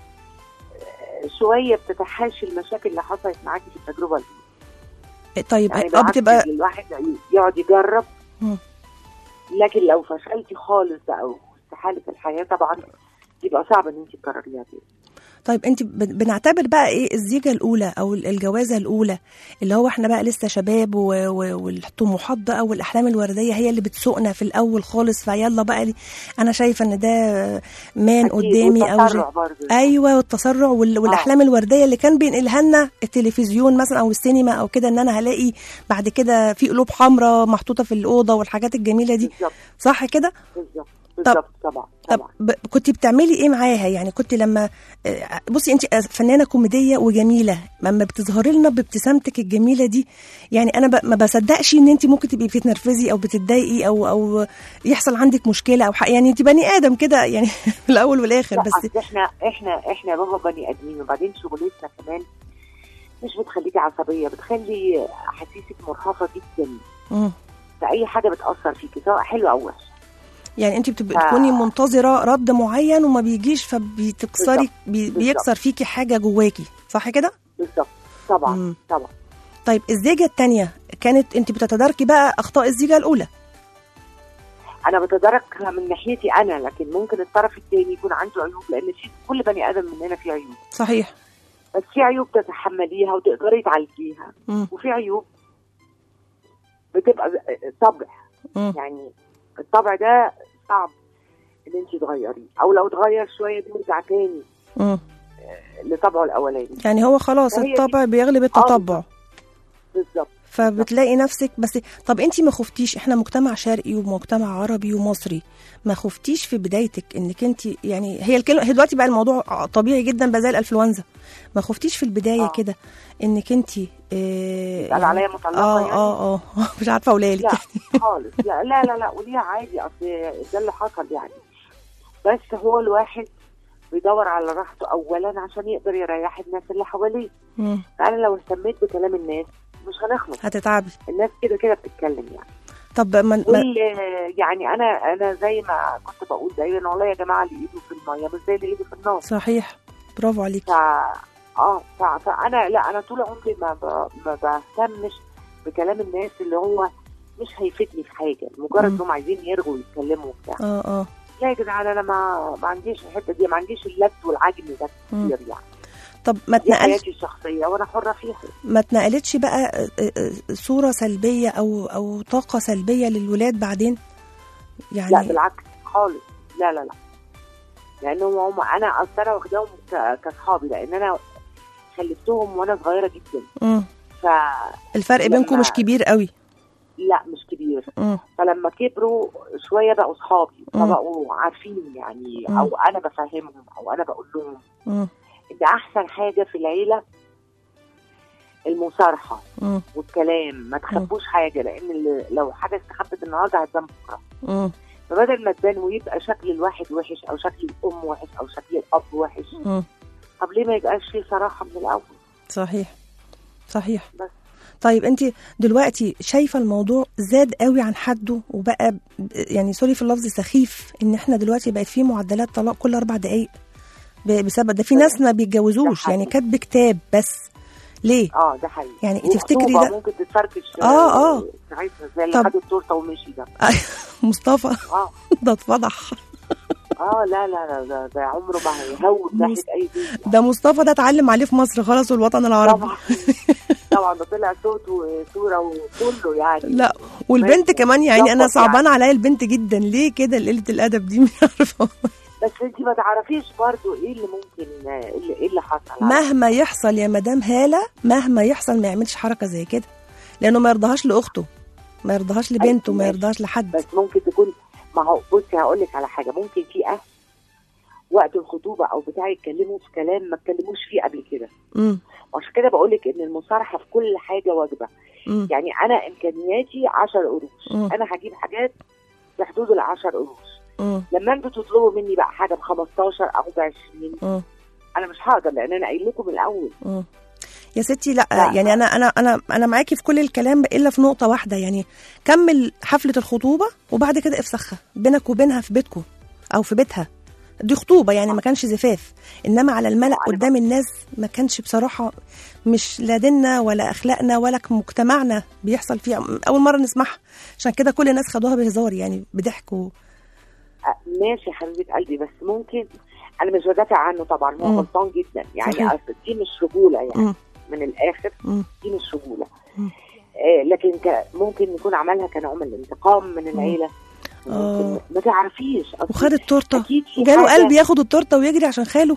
[SPEAKER 7] شويه بتتحاشي المشاكل اللي حصلت معاكي في التجربه الاولى
[SPEAKER 2] طيب
[SPEAKER 7] يعني
[SPEAKER 2] اه
[SPEAKER 7] بالعكس
[SPEAKER 2] بتبقى
[SPEAKER 7] الواحد يقعد يجرب
[SPEAKER 2] مم.
[SPEAKER 7] لكن لو فشلتي خالص او استحاله الحياه طبعا يبقى صعب ان انت تكرريها تاني
[SPEAKER 2] طيب انت بن- بنعتبر بقى ايه الزيجه الاولى او ال- الجوازه الاولى اللي هو احنا بقى لسه شباب و- و- والطموحات بقى والاحلام الورديه هي اللي بتسوقنا في الاول خالص فيلا بقى لي انا شايفه ان ده مان
[SPEAKER 7] أكيد،
[SPEAKER 2] قدامي او
[SPEAKER 7] والتسرع
[SPEAKER 2] ج-
[SPEAKER 7] برضه.
[SPEAKER 2] ايوه والتسرع وال- والاحلام الورديه اللي كان بينقلها لنا التلفزيون مثلا او السينما او كده ان انا هلاقي بعد كده في قلوب حمراء محطوطه في الاوضه والحاجات الجميله دي
[SPEAKER 7] بالظبط
[SPEAKER 2] صح كده
[SPEAKER 7] بالظبط بالظبط طبعا
[SPEAKER 2] طب
[SPEAKER 7] طبعا
[SPEAKER 2] ب... كنت بتعملي ايه معاها يعني كنت لما آه، بصي انت فنانه كوميديه وجميله لما بتظهري لنا بابتسامتك الجميله دي يعني انا ب... ما بصدقش ان انت ممكن تبقي بتتنرفزي او بتتضايقي او او يحصل عندك مشكله او حق يعني انت بني ادم كده يعني في الاول والاخر
[SPEAKER 7] لا،
[SPEAKER 2] بس
[SPEAKER 7] أصل احنا احنا احنا يا بابا بني ادمين وبعدين شغلتنا كمان مش بتخليكي عصبيه بتخلي احاسيسك مرهفه جدا
[SPEAKER 2] مم.
[SPEAKER 7] فاي حاجه بتاثر فيكي سواء حلوه او وحشه
[SPEAKER 2] يعني انت بتبقي
[SPEAKER 7] ف-
[SPEAKER 2] تكوني منتظره رد معين وما بيجيش فبتكسري
[SPEAKER 7] بالظبط.
[SPEAKER 2] بي...
[SPEAKER 7] بالظبط.
[SPEAKER 2] بيكسر فيكي حاجه جواكي صح كده
[SPEAKER 7] بالظبط طبعا
[SPEAKER 2] مم.
[SPEAKER 7] طبعا
[SPEAKER 2] طيب الزيجه الثانيه كانت انت بتتداركي بقى اخطاء الزيجه الاولى
[SPEAKER 7] انا بتداركها من ناحيتي انا لكن ممكن الطرف الثاني يكون عنده عيوب لان في كل بني ادم مننا فيه عيوب
[SPEAKER 2] صحيح
[SPEAKER 7] بس في عيوب تتحمليها وتقدري تعالجيها
[SPEAKER 2] مم.
[SPEAKER 7] وفي عيوب بتبقى طبع
[SPEAKER 2] مم.
[SPEAKER 7] يعني الطبع ده صعب ان انت تغيريه او لو اتغير شويه بيرجع تاني
[SPEAKER 2] مم.
[SPEAKER 7] لطبعه الاولاني
[SPEAKER 2] يعني هو خلاص
[SPEAKER 7] فهي دي-
[SPEAKER 2] الطبع بيغلب التطبع
[SPEAKER 7] بالظبط
[SPEAKER 2] فبتلاقي نفسك بس طب انت ما خفتيش احنا مجتمع شرقي ومجتمع عربي ومصري ما خفتيش في بدايتك انك انت يعني هي الكلمه هي دلوقتي بقى الموضوع طبيعي جدا بقى زي الانفلونزا ما خفتيش في البدايه
[SPEAKER 7] آه.
[SPEAKER 2] كده انك انت اه
[SPEAKER 7] قال عليا مطلقة
[SPEAKER 2] اه
[SPEAKER 7] يعني؟
[SPEAKER 2] اه اه مش عارفه اقولها لك
[SPEAKER 7] لا خالص لا لا لا لا وليه عادي اصل ده اللي حصل يعني بس هو الواحد بيدور على راحته اولا عشان يقدر يريح الناس اللي حواليه
[SPEAKER 2] مم.
[SPEAKER 7] فانا لو اهتميت بكلام الناس مش هنخلص
[SPEAKER 2] هتتعبي
[SPEAKER 7] الناس كده كده بتتكلم يعني
[SPEAKER 2] طب ما ما-
[SPEAKER 7] وال يعني انا انا زي ما كنت بقول دايما والله يا جماعه اللي ايده في الميه مش زي اللي ايده في النار
[SPEAKER 2] صحيح برافو عليكي
[SPEAKER 7] ف اه ف... فانا لا انا طول عمري ما ب... ما بهتمش بكلام الناس اللي هو مش هيفيدني في حاجه مجرد
[SPEAKER 2] مم.
[SPEAKER 7] انهم عايزين يرغوا ويتكلموا وبتاع
[SPEAKER 2] اه اه
[SPEAKER 7] لا يا جدعان انا ما ما عنديش الحته دي ما عنديش اللت والعجن ده
[SPEAKER 2] مم.
[SPEAKER 7] كتير يعني
[SPEAKER 2] طب ما
[SPEAKER 7] دي
[SPEAKER 2] اتنقلش
[SPEAKER 7] حياتي الشخصيه وانا حره فيها
[SPEAKER 2] ما اتنقلتش بقى آه، آه، صورة سلبية أو أو طاقة سلبية للولاد بعدين يعني
[SPEAKER 7] لا بالعكس خالص لا لا لا لانهم هم انا اصل انا واخداهم ك- كاصحابي لان انا خلفتهم وانا صغيره جدا
[SPEAKER 2] مم.
[SPEAKER 7] فلا
[SPEAKER 2] الفرق
[SPEAKER 7] لما-
[SPEAKER 2] بينكم مش كبير قوي
[SPEAKER 7] مش كبير
[SPEAKER 2] مم.
[SPEAKER 7] فلما كبروا شويه بقوا صحابي
[SPEAKER 2] مم.
[SPEAKER 7] فبقوا عارفين يعني
[SPEAKER 2] مم.
[SPEAKER 7] او انا بفهمهم او انا بقول لهم
[SPEAKER 2] مم.
[SPEAKER 7] ان احسن حاجه في العيله المصارحه
[SPEAKER 2] مم.
[SPEAKER 7] والكلام ما تخبوش حاجه لان اللي- لو حاجه استخبت النهارده هتبان بكره
[SPEAKER 2] مم.
[SPEAKER 7] فبدل ما تبان ويبقى شكل الواحد وحش او شكل الام وحش او شكل الاب وحش
[SPEAKER 2] مم.
[SPEAKER 7] طب ليه ما يبقاش فيه صراحه من الاول
[SPEAKER 2] صحيح صحيح
[SPEAKER 7] بس.
[SPEAKER 2] طيب انت دلوقتي شايفه الموضوع زاد قوي عن حده وبقى ب- يعني سوري في اللفظ سخيف ان احنا دلوقتي بقت في معدلات طلاق كل اربع دقائق ب- بسبب ده في ناس ما بيتجوزوش
[SPEAKER 7] ده
[SPEAKER 2] يعني
[SPEAKER 7] حقيقي.
[SPEAKER 2] كاتب كتاب بس ليه
[SPEAKER 7] اه ده حقيقي
[SPEAKER 2] يعني تفتكري
[SPEAKER 7] وخطوبة
[SPEAKER 2] ده-
[SPEAKER 7] ممكن تتفركش
[SPEAKER 2] آه، آه.
[SPEAKER 7] ساعتها زي اللي
[SPEAKER 2] طب-
[SPEAKER 7] خد التورته ومشي ده
[SPEAKER 2] مصطفى
[SPEAKER 7] اه
[SPEAKER 2] ده اتفضح
[SPEAKER 7] اه لا لا لا ده, ده عمره ما هيهوب ناحيه
[SPEAKER 2] مس-
[SPEAKER 7] اي بيت
[SPEAKER 2] ده مصطفى ده اتعلم عليه في مصر خلاص والوطن العربي
[SPEAKER 7] طبعا طبعا ده طلع صوت وصوره وكله يعني
[SPEAKER 2] لا والبنت
[SPEAKER 7] ماشي.
[SPEAKER 2] كمان يعني انا
[SPEAKER 7] ظبط
[SPEAKER 2] صعبان
[SPEAKER 7] يعني.
[SPEAKER 2] عليا البنت جدا ليه كده قله الادب دي مش عارفه
[SPEAKER 7] بس انت ما تعرفيش برضو ايه اللي ممكن اللي ايه اللي حصل
[SPEAKER 2] مهما يحصل يا مدام هاله مهما يحصل ما يعملش حركه زي كده لانه ما يرضاهاش لاخته ما يرضاهاش لبنته ما
[SPEAKER 7] ماشي.
[SPEAKER 2] يرضاهاش لحد
[SPEAKER 7] بس ممكن تكون ما هو بصي هقول لك على حاجه ممكن في اهل وقت الخطوبه او بتاع يتكلموا في كلام ما اتكلموش فيه قبل كده
[SPEAKER 2] امم
[SPEAKER 7] وعشان كده بقول لك ان المصارحه في كل حاجه واجبه
[SPEAKER 2] امم
[SPEAKER 7] يعني انا امكانياتي 10 قروش
[SPEAKER 2] مم.
[SPEAKER 7] انا هجيب حاجات في حدود ال 10 قروش
[SPEAKER 2] امم
[SPEAKER 7] لما انتوا تطلبوا مني بقى حاجه ب 15 او ب 20
[SPEAKER 2] امم
[SPEAKER 7] انا مش هقدر لان انا قايل لكم من الاول
[SPEAKER 2] مم. يا ستي لا,
[SPEAKER 7] لا.
[SPEAKER 2] يعني انا انا انا انا معاكي في كل الكلام الا في نقطه واحده يعني كمل حفله الخطوبه وبعد كده افسخها بينك وبينها في بيتكم او في بيتها دي خطوبه يعني ما كانش زفاف انما على الملأ
[SPEAKER 7] أنا
[SPEAKER 2] قدام الناس ما كانش بصراحه مش لا ديننا ولا اخلاقنا ولا مجتمعنا بيحصل فيه اول مره نسمعها عشان كده كل الناس خدوها بهزار يعني بضحك و...
[SPEAKER 7] أه، ماشي يا حبيبه قلبي بس ممكن انا مش بدافع عنه طبعا هو
[SPEAKER 2] مم.
[SPEAKER 7] غلطان جدا يعني
[SPEAKER 2] صحيح.
[SPEAKER 7] أصل دي مش رجوله يعني
[SPEAKER 2] مم.
[SPEAKER 7] من الاخر
[SPEAKER 2] مم.
[SPEAKER 7] دي مش رجوله
[SPEAKER 2] مم.
[SPEAKER 7] آه لكن ك... ممكن يكون عملها كنوع من الانتقام من العيله
[SPEAKER 2] آه.
[SPEAKER 7] ممكن ما تعرفيش أصل
[SPEAKER 2] وخد التورته
[SPEAKER 7] أكيد في
[SPEAKER 2] جاله
[SPEAKER 7] حاجة-
[SPEAKER 2] قلب ياخد التورته ويجري عشان خاله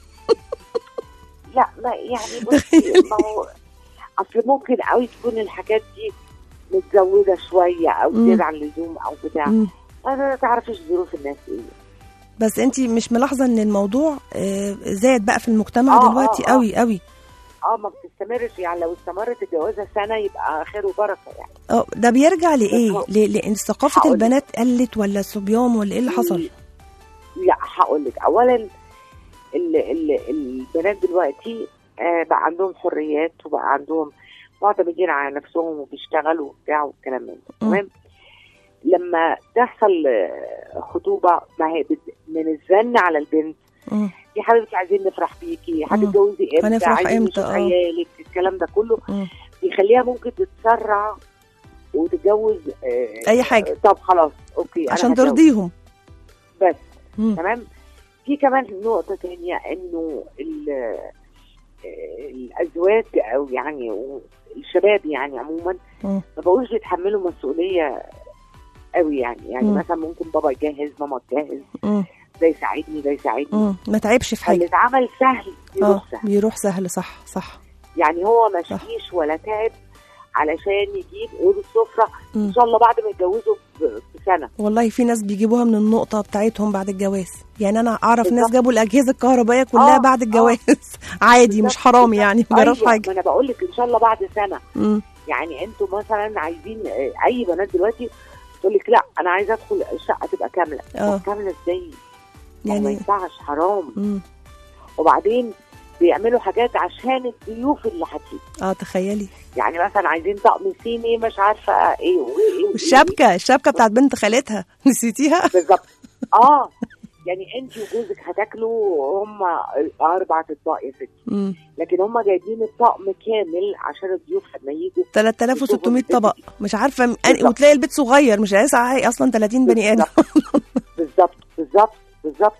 [SPEAKER 7] لا ما يعني بصي ما هو اصل ممكن قوي تكون الحاجات دي متزوده شويه او
[SPEAKER 2] مم.
[SPEAKER 7] زياده عن اللزوم او بتاع
[SPEAKER 2] مم.
[SPEAKER 7] ما تعرفيش ظروف الناس ايه
[SPEAKER 2] بس انت مش ملاحظه ان الموضوع آه، زاد بقى في المجتمع
[SPEAKER 7] آه،
[SPEAKER 2] دلوقتي
[SPEAKER 7] آه، آه.
[SPEAKER 2] قوي قوي
[SPEAKER 7] اه ما بتستمرش يعني لو استمرت الجوازه سنه يبقى خير وبركه يعني
[SPEAKER 2] اه ده بيرجع لايه
[SPEAKER 7] هو-
[SPEAKER 2] ل- لان ثقافه
[SPEAKER 7] هقولك.
[SPEAKER 2] البنات قلت ولا الصبيان ولا ايه اللي حصل
[SPEAKER 7] لا هقول لك اولا ال ال البنات دلوقتي آه بقى عندهم حريات وبقى عندهم معتمدين على نفسهم وبيشتغلوا وبتاع والكلام من ده
[SPEAKER 2] مم.
[SPEAKER 7] تمام لما تحصل آه، خطوبه ما هي بت- من الزن على البنت
[SPEAKER 2] مم.
[SPEAKER 7] يا حبيبتي عايزين نفرح بيكي
[SPEAKER 2] مم.
[SPEAKER 7] هتتجوزي امتى
[SPEAKER 2] هنفرح
[SPEAKER 7] عايزين
[SPEAKER 2] إمتى؟
[SPEAKER 7] نشوف
[SPEAKER 2] آه.
[SPEAKER 7] عيالك الكلام ده كله
[SPEAKER 2] مم.
[SPEAKER 7] بيخليها ممكن تتسرع وتتجوز آه
[SPEAKER 2] أي حاجة.
[SPEAKER 7] طب خلاص اوكي أنا
[SPEAKER 2] عشان
[SPEAKER 7] هتجوز.
[SPEAKER 2] ترضيهم
[SPEAKER 7] بس
[SPEAKER 2] مم.
[SPEAKER 7] تمام في كمان نقطة تانية انه ال- آه، الازواج او يعني الشباب يعني عموما
[SPEAKER 2] مم.
[SPEAKER 7] ما بقوش يتحملوا مسؤولية قوي يعني يعني
[SPEAKER 2] مم.
[SPEAKER 7] مثلا ممكن بابا يجهز ماما تجهز
[SPEAKER 2] مم.
[SPEAKER 7] ده يساعدني ده يساعدني
[SPEAKER 2] مم. ما تعبش في
[SPEAKER 7] فاللي
[SPEAKER 2] حاجه
[SPEAKER 7] اتعمل سهل
[SPEAKER 2] اه
[SPEAKER 7] يروح سهل
[SPEAKER 2] بيروح سهل صح صح
[SPEAKER 7] يعني هو ما شقيش ولا تعب علشان يجيب قول السفره
[SPEAKER 2] مم.
[SPEAKER 7] ان شاء الله بعد ما يتجوزوا ب- بسنه
[SPEAKER 2] والله في ناس بيجيبوها من النقطة بتاعتهم بعد الجواز يعني أنا أعرف ناس
[SPEAKER 7] بالظبط.
[SPEAKER 2] جابوا الأجهزة الكهربائية كلها
[SPEAKER 7] آه،
[SPEAKER 2] بعد
[SPEAKER 7] آه.
[SPEAKER 2] الجواز عادي مش
[SPEAKER 7] بالظبط،
[SPEAKER 2] حرام
[SPEAKER 7] بالظبط.
[SPEAKER 2] يعني ما جراش
[SPEAKER 7] أيوة،
[SPEAKER 2] حاجة
[SPEAKER 7] ما انا بقول لك ان شاء الله بعد سنه
[SPEAKER 2] مم.
[SPEAKER 7] يعني انتوا مثلا عايزين آه، اي بنات دلوقتي تقول لك لا انا عايزه ادخل الشقه تبقى كامله
[SPEAKER 2] آه.
[SPEAKER 7] طب كامله ازاي؟ ما هو ما
[SPEAKER 2] يعني
[SPEAKER 7] ينفعش حرام
[SPEAKER 2] مم.
[SPEAKER 7] وبعدين بيعملوا حاجات عشان الضيوف اللي هتيجي
[SPEAKER 2] اه تخيلي
[SPEAKER 7] يعني مثلا عايزين طقم صيني مش عارفه ايه وايه وايه
[SPEAKER 2] والشبكة الشبكة بتاعت بنت خالتها نسيتيها
[SPEAKER 7] بالظبط اه يعني انت وجوزك هتاكلوا هم اربع اطباق يا ستي
[SPEAKER 2] مم.
[SPEAKER 7] لكن هم جايبين الطقم كامل عشان الضيوف لما يجوا
[SPEAKER 2] 3600 طبق مش عارفة م-
[SPEAKER 7] بالظبط.
[SPEAKER 2] وتلاقي البيت صغير مش هيسع اصلا 30 بني ادم
[SPEAKER 7] بالظبط بالظبط بالظبط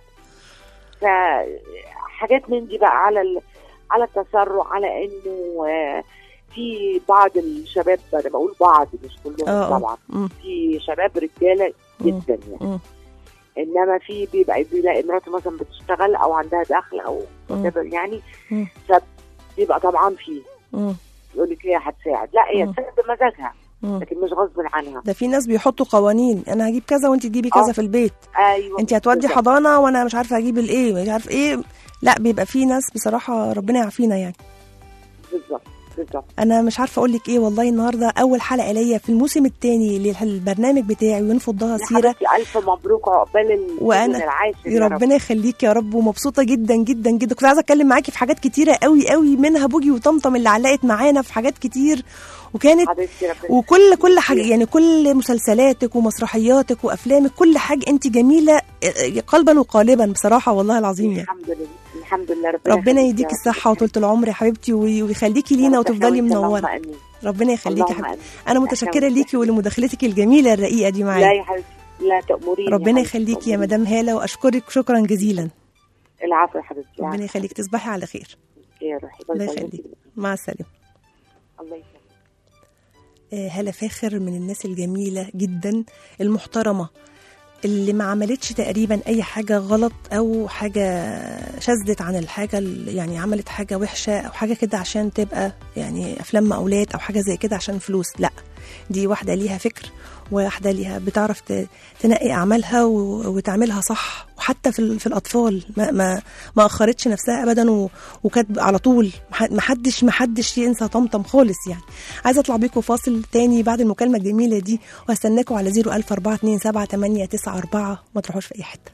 [SPEAKER 7] فحاجات من دي بقى على ال... على التسرع على انه آه، في بعض الشباب انا بقول بعض مش كلهم
[SPEAKER 2] اه
[SPEAKER 7] طبعا
[SPEAKER 2] اه مم.
[SPEAKER 7] في شباب رجاله جدا يعني
[SPEAKER 2] مم.
[SPEAKER 7] انما في بيبقى بيلاقي مراته مثلا بتشتغل او عندها دخل او
[SPEAKER 2] مم.
[SPEAKER 7] whatever يعني
[SPEAKER 2] مم.
[SPEAKER 7] فبيبقى طبعا فيه
[SPEAKER 2] مم.
[SPEAKER 7] يقول لك هي هتساعد لا هي
[SPEAKER 2] مم.
[SPEAKER 7] تساعد بمزاجها
[SPEAKER 2] مم.
[SPEAKER 7] لكن مش غصب عنها
[SPEAKER 2] ده في ناس بيحطوا قوانين انا هجيب كذا وانت تجيبي كذا
[SPEAKER 7] آه.
[SPEAKER 2] في البيت
[SPEAKER 7] ايوه
[SPEAKER 2] انت هتودي
[SPEAKER 7] بالظبط.
[SPEAKER 2] حضانه وانا مش عارفه اجيب الايه مش عارف ايه لا بيبقى في ناس بصراحه ربنا يعافينا يعني
[SPEAKER 7] بالظبط بالظبط
[SPEAKER 2] انا مش عارفه اقول لك ايه والله النهارده اول حلقه ليا في الموسم الثاني للبرنامج بتاعي وينفض ضها
[SPEAKER 7] يا
[SPEAKER 2] سيره
[SPEAKER 7] حبيبتي الف مبروك عقبال السيزون
[SPEAKER 2] وأنا-
[SPEAKER 7] العاشر يا رب.
[SPEAKER 2] ربنا يخليك يا رب ومبسوطه جدا جدا جدا كنت عايزه اتكلم معاكي في حاجات كتيره قوي قوي منها بوجي وطمطم اللي علقت معانا في حاجات كتير وكانت
[SPEAKER 7] حبيبتي ربنا
[SPEAKER 2] وكل كل حاجه يعني كل مسلسلاتك ومسرحياتك وافلامك كل حاجه انت جميله اه، قلبا وقالبا بصراحه والله العظيم يعني
[SPEAKER 7] الحمد لله الحمد لله ربنا
[SPEAKER 2] ربنا
[SPEAKER 7] يخليك
[SPEAKER 2] يديك
[SPEAKER 7] يا رب.
[SPEAKER 2] الصحه وطولة العمر يا حبيبتي وي- ويخليكي لينا
[SPEAKER 7] يا رب
[SPEAKER 2] وتفضلي
[SPEAKER 7] إحنا وإنت،
[SPEAKER 2] منوره
[SPEAKER 7] اللهم آمين.
[SPEAKER 2] ربنا يخليكي يا
[SPEAKER 7] اللهم
[SPEAKER 2] حبيبتي
[SPEAKER 7] آمين.
[SPEAKER 2] انا
[SPEAKER 7] إحنا
[SPEAKER 2] متشكره
[SPEAKER 7] وإنت.
[SPEAKER 2] ليكي ولمداخلتك الجميله الرقيقه دي
[SPEAKER 7] لا
[SPEAKER 2] معايا
[SPEAKER 7] يا حبيبتي لا تأمريني
[SPEAKER 2] ربنا
[SPEAKER 7] يا حبيبتي،
[SPEAKER 2] يخليكي يا
[SPEAKER 7] تأمريني.
[SPEAKER 2] مدام هاله واشكرك شكرا جزيلا
[SPEAKER 7] العفو يا حبيبتي
[SPEAKER 2] ربنا
[SPEAKER 7] العفو.
[SPEAKER 2] يخليك تصبحي على خير
[SPEAKER 7] يا روحي باي
[SPEAKER 2] الله
[SPEAKER 7] باي.
[SPEAKER 2] يخليك مع السلامه
[SPEAKER 7] الله يسلمك
[SPEAKER 2] آه، هالة فاخر من الناس الجميلة جدا المحترمة اللي ما عملتش تقريبا أي حاجة غلط أو حاجة شذت عن الحاجة اللي- يعني عملت حاجة وحشة أو حاجة كده عشان تبقى يعني أفلام مقاولات أو حاجة زي كده عشان فلوس لا دي واحدة ليها فكر واحدة ليها بتعرف ت- تنقي أعمالها و- وتعملها صح وحتى في, ال- في الأطفال ما, ما, ما أخرتش نفسها أبدا و- وكانت على طول مح- محدش محدش ينسى طمطم خالص يعني عايزه اطلع بيكم فاصل تاني بعد المكالمه الجميله دي وهستناكم على 004278994 ما تروحوش في اي حته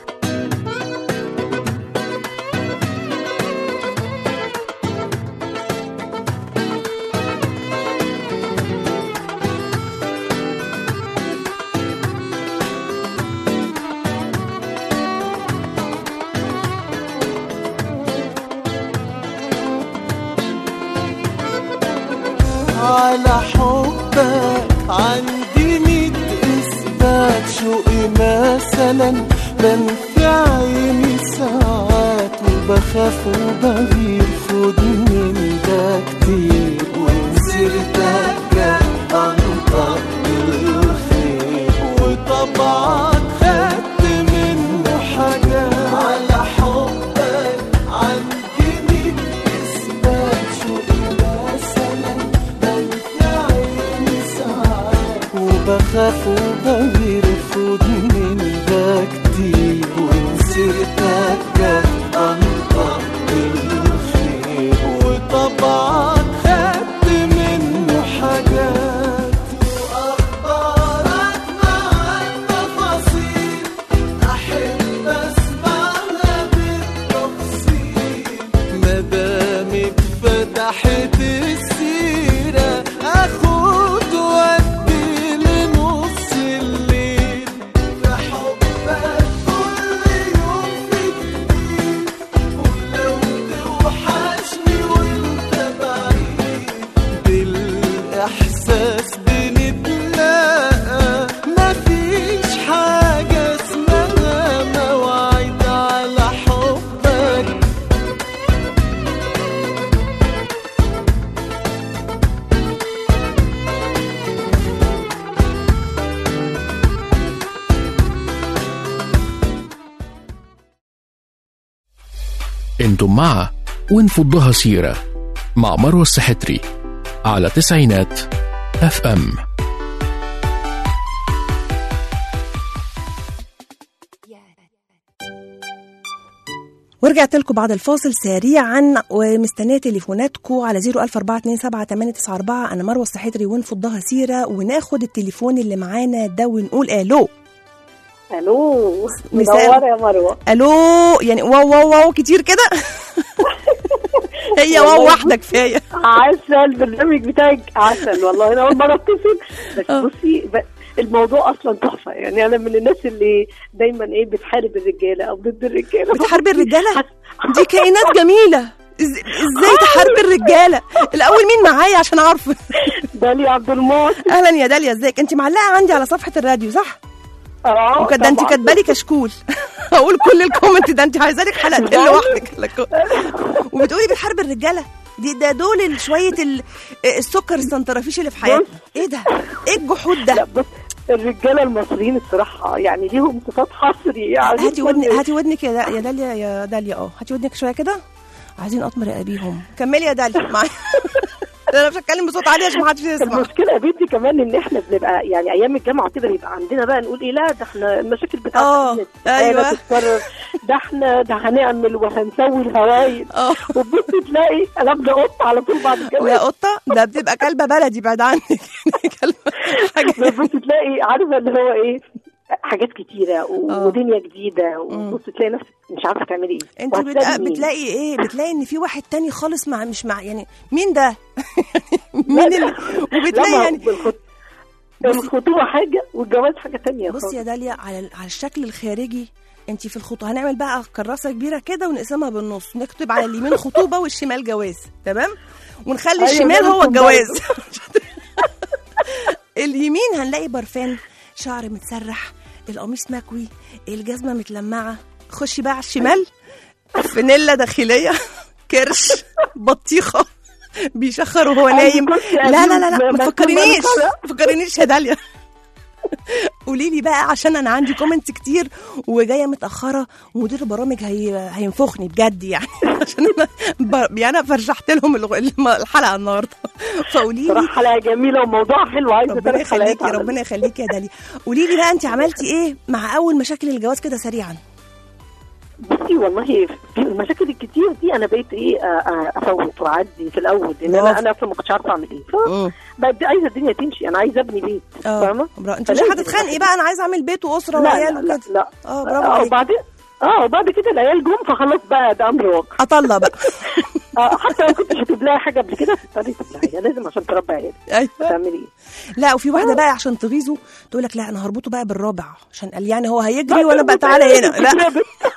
[SPEAKER 8] على حبك عندي ميت إثبات شوقي مثلا بنفي عيني ساعات وبخاف وبغير خد من ده كتير وسيرتك جت أنطق بالخير وطبعك خدت منه حاجات على حبك عندي ميت إثبات شوقي مثلا بنفي عيني ساعات وبخاف وبغير خد من ده كتير وسيرتك جت أنطق بالخير وطبعك خدت منه حاجات وأخبارك مع التفاصيل أحب أسمعها بالتفصيل مدامك فتحت السيرة أخد وأدي لنص الليل في حبك كل يوم في جديد ولو توحشني وانت بعيد بالإحساس بنتلاقى مفيش حاجة اسمها مواعيد على حبك
[SPEAKER 1] انتم مع ونفضها سيرة مع مروة السحتري على تسعينات اف ام
[SPEAKER 2] ورجعت لكم بعد الفاصل سريعا ومستنيه تليفوناتكم على 004278994 انا مروه السحيدري ونفضها سيره وناخد التليفون اللي معانا ده ونقول الو
[SPEAKER 9] الو
[SPEAKER 2] مساء-
[SPEAKER 9] منوره يا مروه
[SPEAKER 2] الو يعني واو واو واو كتير كده هي واو
[SPEAKER 9] والله
[SPEAKER 2] واحده كفايه
[SPEAKER 9] عسل البرنامج بتاعك عسل والله انا اول مره اتصل بس
[SPEAKER 2] آه.
[SPEAKER 9] بصي ب- الموضوع اصلا تحفه يعني انا من الناس اللي دايما ايه بتحارب الرجاله او ضد الرجاله
[SPEAKER 2] بتحاربي الرجاله
[SPEAKER 9] حس-
[SPEAKER 2] دي كائنات جميله إز- ازاي تحاربي الرجاله الاول مين معايا عشان اعرف
[SPEAKER 9] داليا عبد المعطي
[SPEAKER 2] اهلا يا داليا ازيك انت معلقه عندي على صفحه الراديو صح
[SPEAKER 9] اه
[SPEAKER 2] وكده ده انت
[SPEAKER 9] طبعاً.
[SPEAKER 2] كاتبه لي كشكول هقول كل الكومنت ده انت عايزه لك حلقتين لوحدك لك- وبتقولي بتحارب الرجاله دي ده دول ال- شويه ال- السكر السنترافيش اللي في حياتنا ايه ده ايه الجحود
[SPEAKER 9] لا
[SPEAKER 2] ده
[SPEAKER 9] بص الرجاله المصريين الصراحه يعني ليهم صفات حصري يعني
[SPEAKER 2] هاتي ودنك هاتي ودنك يا دا- يا داليا يا داليا اه هاتي ودنك شويه كده عايزين اطمر رقابيهم كملي يا داليا معايا انا مش هتكلم بصوت عالي عشان ما حدش يسمع
[SPEAKER 9] المشكله يا بنتي كمان ان احنا بنبقى يعني ايام الجامعه كده بيبقى عندنا بقى نقول ايه لا ده احنا المشاكل
[SPEAKER 2] آه،
[SPEAKER 9] بتاعتنا
[SPEAKER 2] أيوة.
[SPEAKER 9] تتكرر ده احنا ده هنعمل وهنسوي الهوايل
[SPEAKER 2] اه
[SPEAKER 9] وتبص تلاقي قلبنا قط على طول بعد
[SPEAKER 2] لا
[SPEAKER 9] الجواز
[SPEAKER 2] قطه ده بتبقى كلبه بلدي بعد عنك كلبه حاجه
[SPEAKER 9] بتبص تلاقي عارفه اللي هو ايه حاجات كتيره و-
[SPEAKER 2] آه.
[SPEAKER 9] ودنيا جديده وتبص تلاقي نفسك مش عارفه تعملي ايه
[SPEAKER 2] انت
[SPEAKER 9] وهتلاقي
[SPEAKER 2] بتلاقي,
[SPEAKER 9] مين؟
[SPEAKER 2] بتلاقي ايه بتلاقي ان في واحد تاني خالص مع مش مع يعني مين ده مين اللي
[SPEAKER 9] لا،
[SPEAKER 2] وبتلاقي
[SPEAKER 9] ما هو
[SPEAKER 2] يعني
[SPEAKER 9] الخط-
[SPEAKER 2] بصي-
[SPEAKER 9] الخطوبه حاجه والجواز حاجه تانية
[SPEAKER 2] بصي
[SPEAKER 9] خالص.
[SPEAKER 2] يا داليا على على الشكل الخارجي انت في الخطوبه هنعمل بقى كراسه كبيره كده ونقسمها بالنص نكتب على اليمين خطوبه والشمال جواز تمام ونخلي
[SPEAKER 9] أيوة،
[SPEAKER 2] الشمال
[SPEAKER 9] ده
[SPEAKER 2] هو
[SPEAKER 9] لكم
[SPEAKER 2] الجواز اليمين هنلاقي برفان شعر متسرح القميص مكوي الجزمه متلمعه خشي بقى على الشمال فانيلا داخليه كرش بطيخه بيشخر وهو نايم
[SPEAKER 9] كرسي
[SPEAKER 2] لا لا لا لا
[SPEAKER 9] قديم
[SPEAKER 2] ما
[SPEAKER 9] مكتوب
[SPEAKER 2] تفكرنيش
[SPEAKER 9] على
[SPEAKER 2] ما تفكرنيش يا داليا قولي لي بقى عشان انا عندي كومنتس كتير وجايه متاخره ومدير البرامج هي... هينفخني بجد يعني عشان انا ب... يعني انا فرشحت لهم الغ- الم- الحلقه النهارده فقولي لي
[SPEAKER 9] صراحه حلقه جميله وموضوع حلو عايزه
[SPEAKER 2] ربنا
[SPEAKER 9] ثلاث حلقات
[SPEAKER 2] يخليكي
[SPEAKER 9] على
[SPEAKER 2] ربنا يخليكي يا داليا قولي لي بقى انت عملتي ايه مع اول مشاكل الجواز كده سريعا
[SPEAKER 9] بصي والله في المشاكل الكتير دي انا بقيت ايه آه، آه، افوت واعدي في الاول لان
[SPEAKER 2] برافو.
[SPEAKER 9] انا انا اصلا ما كنتش عارفه اعمل ايه
[SPEAKER 2] مم.
[SPEAKER 9] فبقيت عايزه الدنيا تمشي انا عايزه ابني بيت
[SPEAKER 2] اه
[SPEAKER 9] فاهمه
[SPEAKER 2] برا- انت مش
[SPEAKER 9] فلازم
[SPEAKER 2] هتتخانقي بقى انا عايزه اعمل بيت واسره
[SPEAKER 9] لا
[SPEAKER 2] وعيال
[SPEAKER 9] لا لا,
[SPEAKER 2] وكده
[SPEAKER 9] لا.
[SPEAKER 2] اه برافو
[SPEAKER 9] آه،
[SPEAKER 2] عليك
[SPEAKER 9] وبعدين اه وبعد كده العيال جم فخلاص بقى ده امر واقع
[SPEAKER 2] اطلع بقى
[SPEAKER 9] آه حتى لو كنت هتجيب لها حاجه قبل كده تضطري تطلعيها لازم عشان تربي عيال
[SPEAKER 2] ايوه
[SPEAKER 9] تعملي ايه
[SPEAKER 2] لا وفي واحده بقى عشان تغيظه تقول لك لا انا هربطه بقى بالرابع عشان قال يعني هو هيجري وانا بقى تعالى هنا لا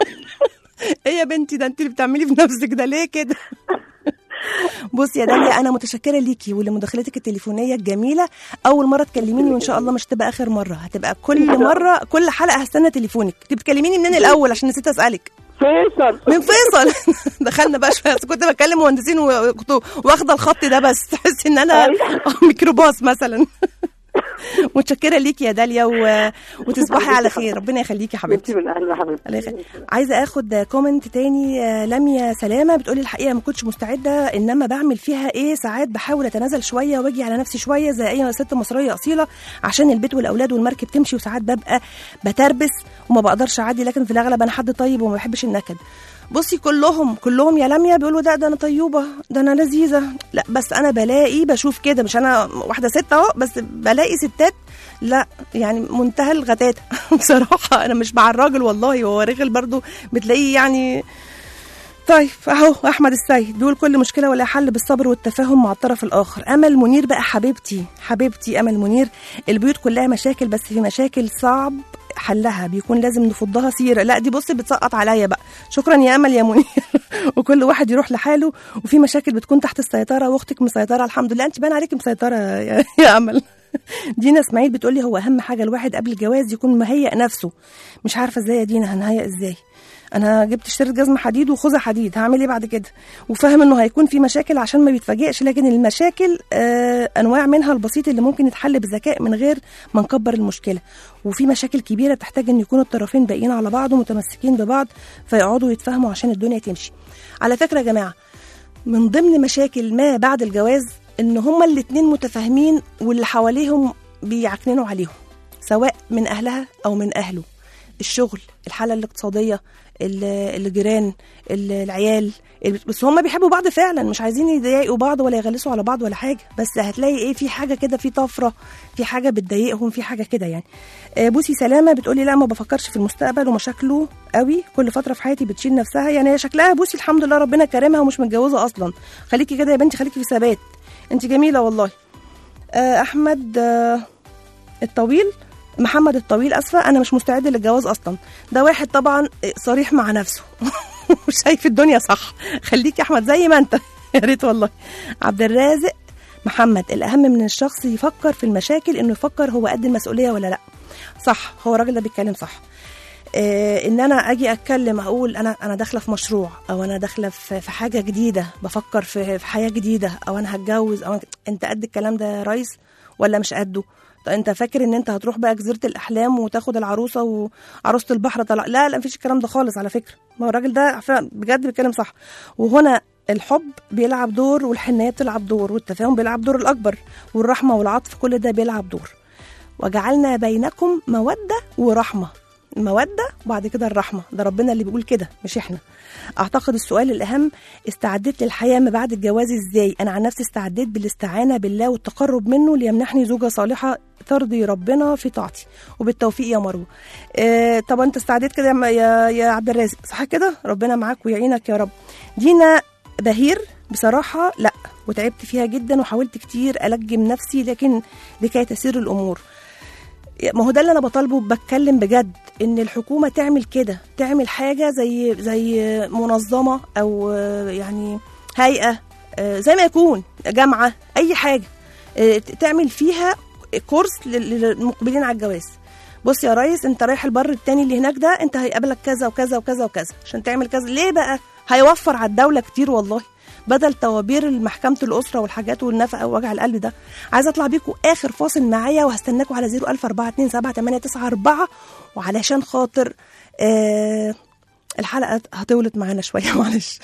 [SPEAKER 2] ايه يا بنتي ده انت اللي بتعملي في نفسك ده ليه كده بصي يا داليا انا متشكره ليكي ولمداخلتك التليفونيه الجميله اول مره تكلميني وان شاء الله مش هتبقى اخر مره هتبقى كل مره كل حلقه هستنى تليفونك انت بتكلميني منين الاول عشان نسيت اسالك
[SPEAKER 9] فيصل
[SPEAKER 2] من فيصل دخلنا بقى شويه بس كنت بكلم مهندسين وكنت واخده الخط ده بس تحسي ان انا
[SPEAKER 9] أيوة.
[SPEAKER 2] ميكروباص مثلا متشكره ليكي يا داليا و... وتصبحي على خير ربنا يخليكي يا حبيبتي
[SPEAKER 9] انت من اهل حبيبتي
[SPEAKER 2] الله يخليك. عايزه اخد كومنت تاني آه، لميا سلامه بتقولي الحقيقه ما كنتش مستعده انما بعمل فيها ايه ساعات بحاول اتنازل شويه واجي على نفسي شويه زي اي ست مصريه اصيله عشان البيت والاولاد والمركب تمشي وساعات ببقى بتربس وما بقدرش اعدي لكن في الاغلب انا حد طيب وما بحبش النكد بصي كلهم كلهم يا لميا بيقولوا ده ده انا طيوبه ده انا لذيذه لا بس انا بلاقي بشوف كده مش انا واحده ست اهو بس بلاقي ستات لا يعني منتهى الغتاتة بصراحة أنا مش مع الراجل والله هو رجل برضو بتلاقيه يعني طيب اهو احمد السيد بيقول كل مشكله ولا حل بالصبر والتفاهم مع الطرف الاخر امل منير بقى حبيبتي حبيبتي امل منير البيوت كلها مشاكل بس في مشاكل صعب حلها بيكون لازم نفضها سيره لا دي بصي بتسقط عليا بقى شكرا يا امل يا منير وكل واحد يروح لحاله وفي مشاكل بتكون تحت السيطره واختك مسيطره الحمد لله انت باين عليكي مسيطره يا, يا امل دينا اسماعيل بتقولي هو اهم حاجه الواحد قبل الجواز يكون مهيئ نفسه مش عارفه ازاي يا دينا هنهيئ ازاي انا جبت اشتريت جزمه حديد وخوذه حديد هعمل ايه بعد كده وفاهم انه هيكون في مشاكل عشان ما بيتفاجئش لكن المشاكل آه انواع منها البسيط اللي ممكن يتحل بذكاء من غير ما نكبر المشكله وفي مشاكل كبيره بتحتاج ان يكونوا الطرفين باقيين على بعض ومتمسكين ببعض فيقعدوا يتفاهموا عشان الدنيا تمشي على فكره يا جماعه من ضمن مشاكل ما بعد الجواز ان هما الاتنين متفاهمين واللي حواليهم بيعكننوا عليهم سواء من اهلها او من اهله الشغل الحاله الاقتصاديه ال- الجيران ال- العيال ال- بس هما بيحبوا بعض فعلا مش عايزين يضايقوا بعض ولا يغلسوا على بعض ولا حاجه بس هتلاقي ايه في حاجه كده في طفره في حاجه بتضايقهم في حاجه كده يعني آه، بوسي سلامه بتقولي لا ما بفكرش في المستقبل ومشاكله قوي كل فتره في حياتي بتشيل نفسها يعني هي شكلها بوسي الحمد لله ربنا كرمها ومش متجوزه اصلا خليكي كده يا بنتي خليكي في ثبات انت جميله والله آه، احمد آه، الطويل محمد الطويل اسفه انا مش مستعد للجواز اصلا ده واحد طبعا صريح مع نفسه مش شايف الدنيا صح خليك يا احمد زي ما انت يا ريت والله عبد الرازق محمد الاهم من الشخص يفكر في المشاكل انه يفكر هو قد المسؤوليه ولا لا صح هو الراجل ده بيتكلم صح آه ان انا اجي اتكلم اقول انا انا داخله في مشروع او انا داخله في في حاجه جديده بفكر في في حياه جديده او انا هتجوز او أنا- انت قد الكلام ده يا ريس ولا مش قده طب انت فاكر ان انت هتروح بقى جزيره الاحلام وتاخد العروسه وعروسه البحر طلع لا لا مفيش الكلام ده خالص على فكره ما هو الراجل ده فعلا بجد بيتكلم صح وهنا الحب بيلعب دور والحنيه بتلعب دور والتفاهم بيلعب دور الاكبر والرحمه والعطف كل ده بيلعب دور وجعلنا بينكم موده ورحمه المودة وبعد كده الرحمة ده ربنا اللي بيقول كده مش احنا اعتقد السؤال الاهم استعدت للحياة ما بعد الجواز ازاي انا عن نفسي استعدت بالاستعانة بالله والتقرب منه ليمنحني زوجة صالحة ترضي ربنا في طاعتي وبالتوفيق يا مروه اه طب انت استعدت كده يا م- يا, يا عبد الرازق صح كده ربنا معاك ويعينك يا رب دينا بهير بصراحة لا وتعبت فيها جدا وحاولت كتير ألجم نفسي لكن لكي تسير الأمور ما هو ده اللي انا بطالبه بتكلم بجد ان الحكومه تعمل كده تعمل حاجه زي زي منظمه او آه، يعني هيئه آه، زي ما يكون جامعه اي حاجه آه، تعمل فيها كورس لل- للمقبلين على الجواز بص يا ريس انت رايح البر التاني اللي هناك ده انت هيقابلك كذا وكذا وكذا وكذا عشان تعمل كذا ليه بقى هيوفر على الدوله كتير والله بدل توابير محكمة الأسرة والحاجات والنفقة ووجع القلب ده عايزة أطلع بيكم آخر فاصل معايا وهستناكم على 01427 وعلشان خاطر آه الحلقة هتولد معانا شوية معلش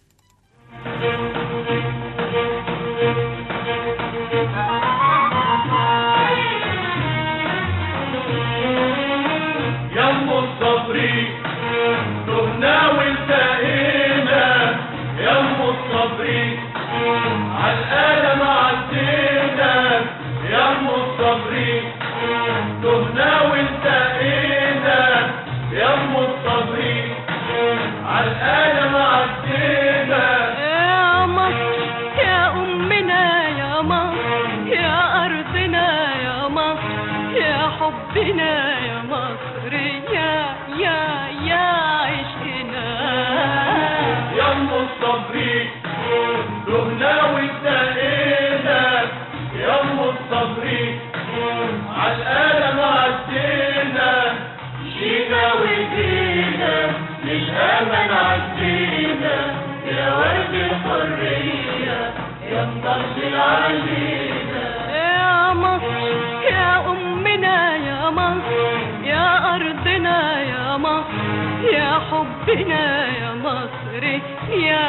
[SPEAKER 10] يا ام الصبري تهنا والتقينا يا ام الصبري عالقلم عدينا يا ام الصبري تهنا والتقينا يا ام الصبري عالقلم عدينا
[SPEAKER 6] يا مصر يا أمنا يا مصر يا أرضنا يا مصر يا حبنا يا مصر يا يا يا عشقنا
[SPEAKER 10] يا ام الصبري تهنا والتقينا يا ام الصبري عالقلم عدينا جينا وجينا للأمل عدينا يا ورد الحرية يا مضل علينا
[SPEAKER 6] يا مصر يا أمنا يا مصر يا أرضنا يا مصر يا حبنا يا مصر يا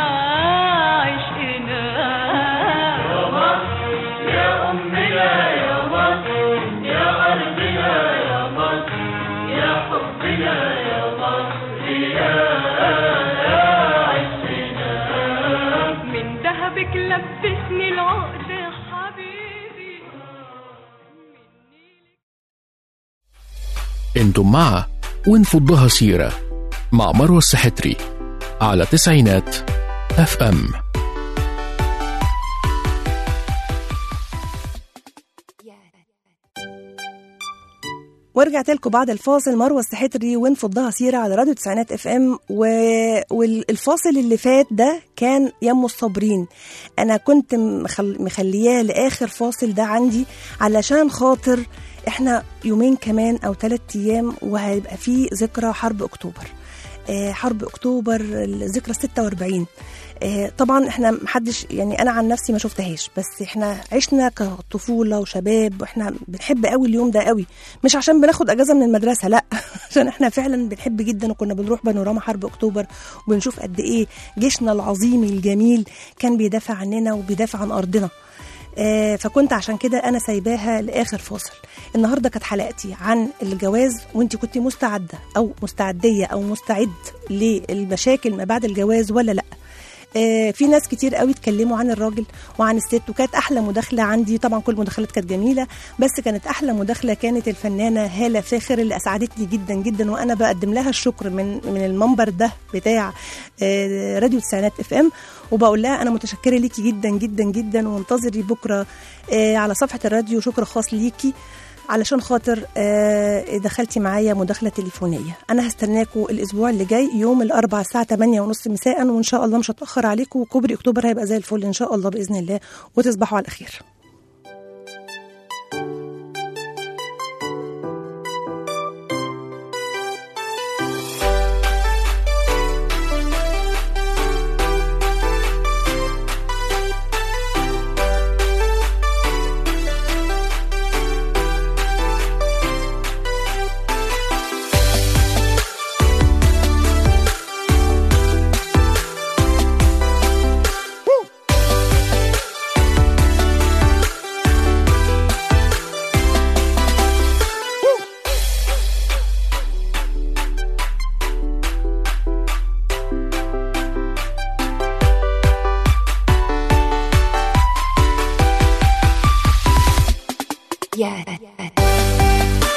[SPEAKER 6] عشقنا
[SPEAKER 10] يا مصر يا أمنا يا مصر يا أرضنا يا مصر يا حبنا يا مصر يا عشقنا
[SPEAKER 6] من ذهبك لبسني العقد حبيبي
[SPEAKER 1] انتم مع ونفضها سيرة مع مروة السحتري على تسعينات اف ام
[SPEAKER 2] ورجعت لكم بعد الفاصل مروه السحتري ونفضها سيره على راديو تسعينات اف ام و... والفاصل اللي فات ده كان يم الصابرين انا كنت مخل... مخلياه لاخر فاصل ده عندي علشان خاطر احنا يومين كمان او ثلاث ايام وهيبقى فيه ذكرى حرب اكتوبر آه، حرب اكتوبر الذكرى 46 آه، طبعا احنا محدش يعني انا عن نفسي ما شفتهاش بس احنا عشنا كطفوله وشباب واحنا بنحب قوي اليوم ده قوي مش عشان بناخد اجازه من المدرسه لا عشان احنا فعلا بنحب جدا وكنا بنروح بانوراما حرب اكتوبر وبنشوف قد ايه جيشنا العظيم الجميل كان بيدافع عننا وبيدافع عن ارضنا آه، فكنت عشان كده انا سايباها لاخر فاصل النهارده كانت حلقتي عن الجواز وانت كنت مستعده او مستعديه او مستعد للمشاكل ما بعد الجواز ولا لا آه، في ناس كتير قوي اتكلموا عن الراجل وعن الست وكانت احلى مداخله عندي طبعا كل المداخلات كانت جميله بس كانت احلى مداخله كانت الفنانه هاله فاخر اللي اسعدتني جدا جدا وانا بقدم لها الشكر من من المنبر ده بتاع آه، راديو التسعينات اف ام وبقول لها انا متشكره ليكي جدا جدا جدا وانتظري بكره آه، على صفحه الراديو شكر خاص ليكي علشان خاطر آه، دخلتي معايا مداخله تليفونيه انا هستناكم الاسبوع اللي جاي يوم الاربعاء الساعه 8 ونص مساء وان شاء الله مش هتاخر عليكم وكوبري اكتوبر هيبقى زي الفل ان شاء الله باذن الله وتصبحوا على خير
[SPEAKER 11] Yeah.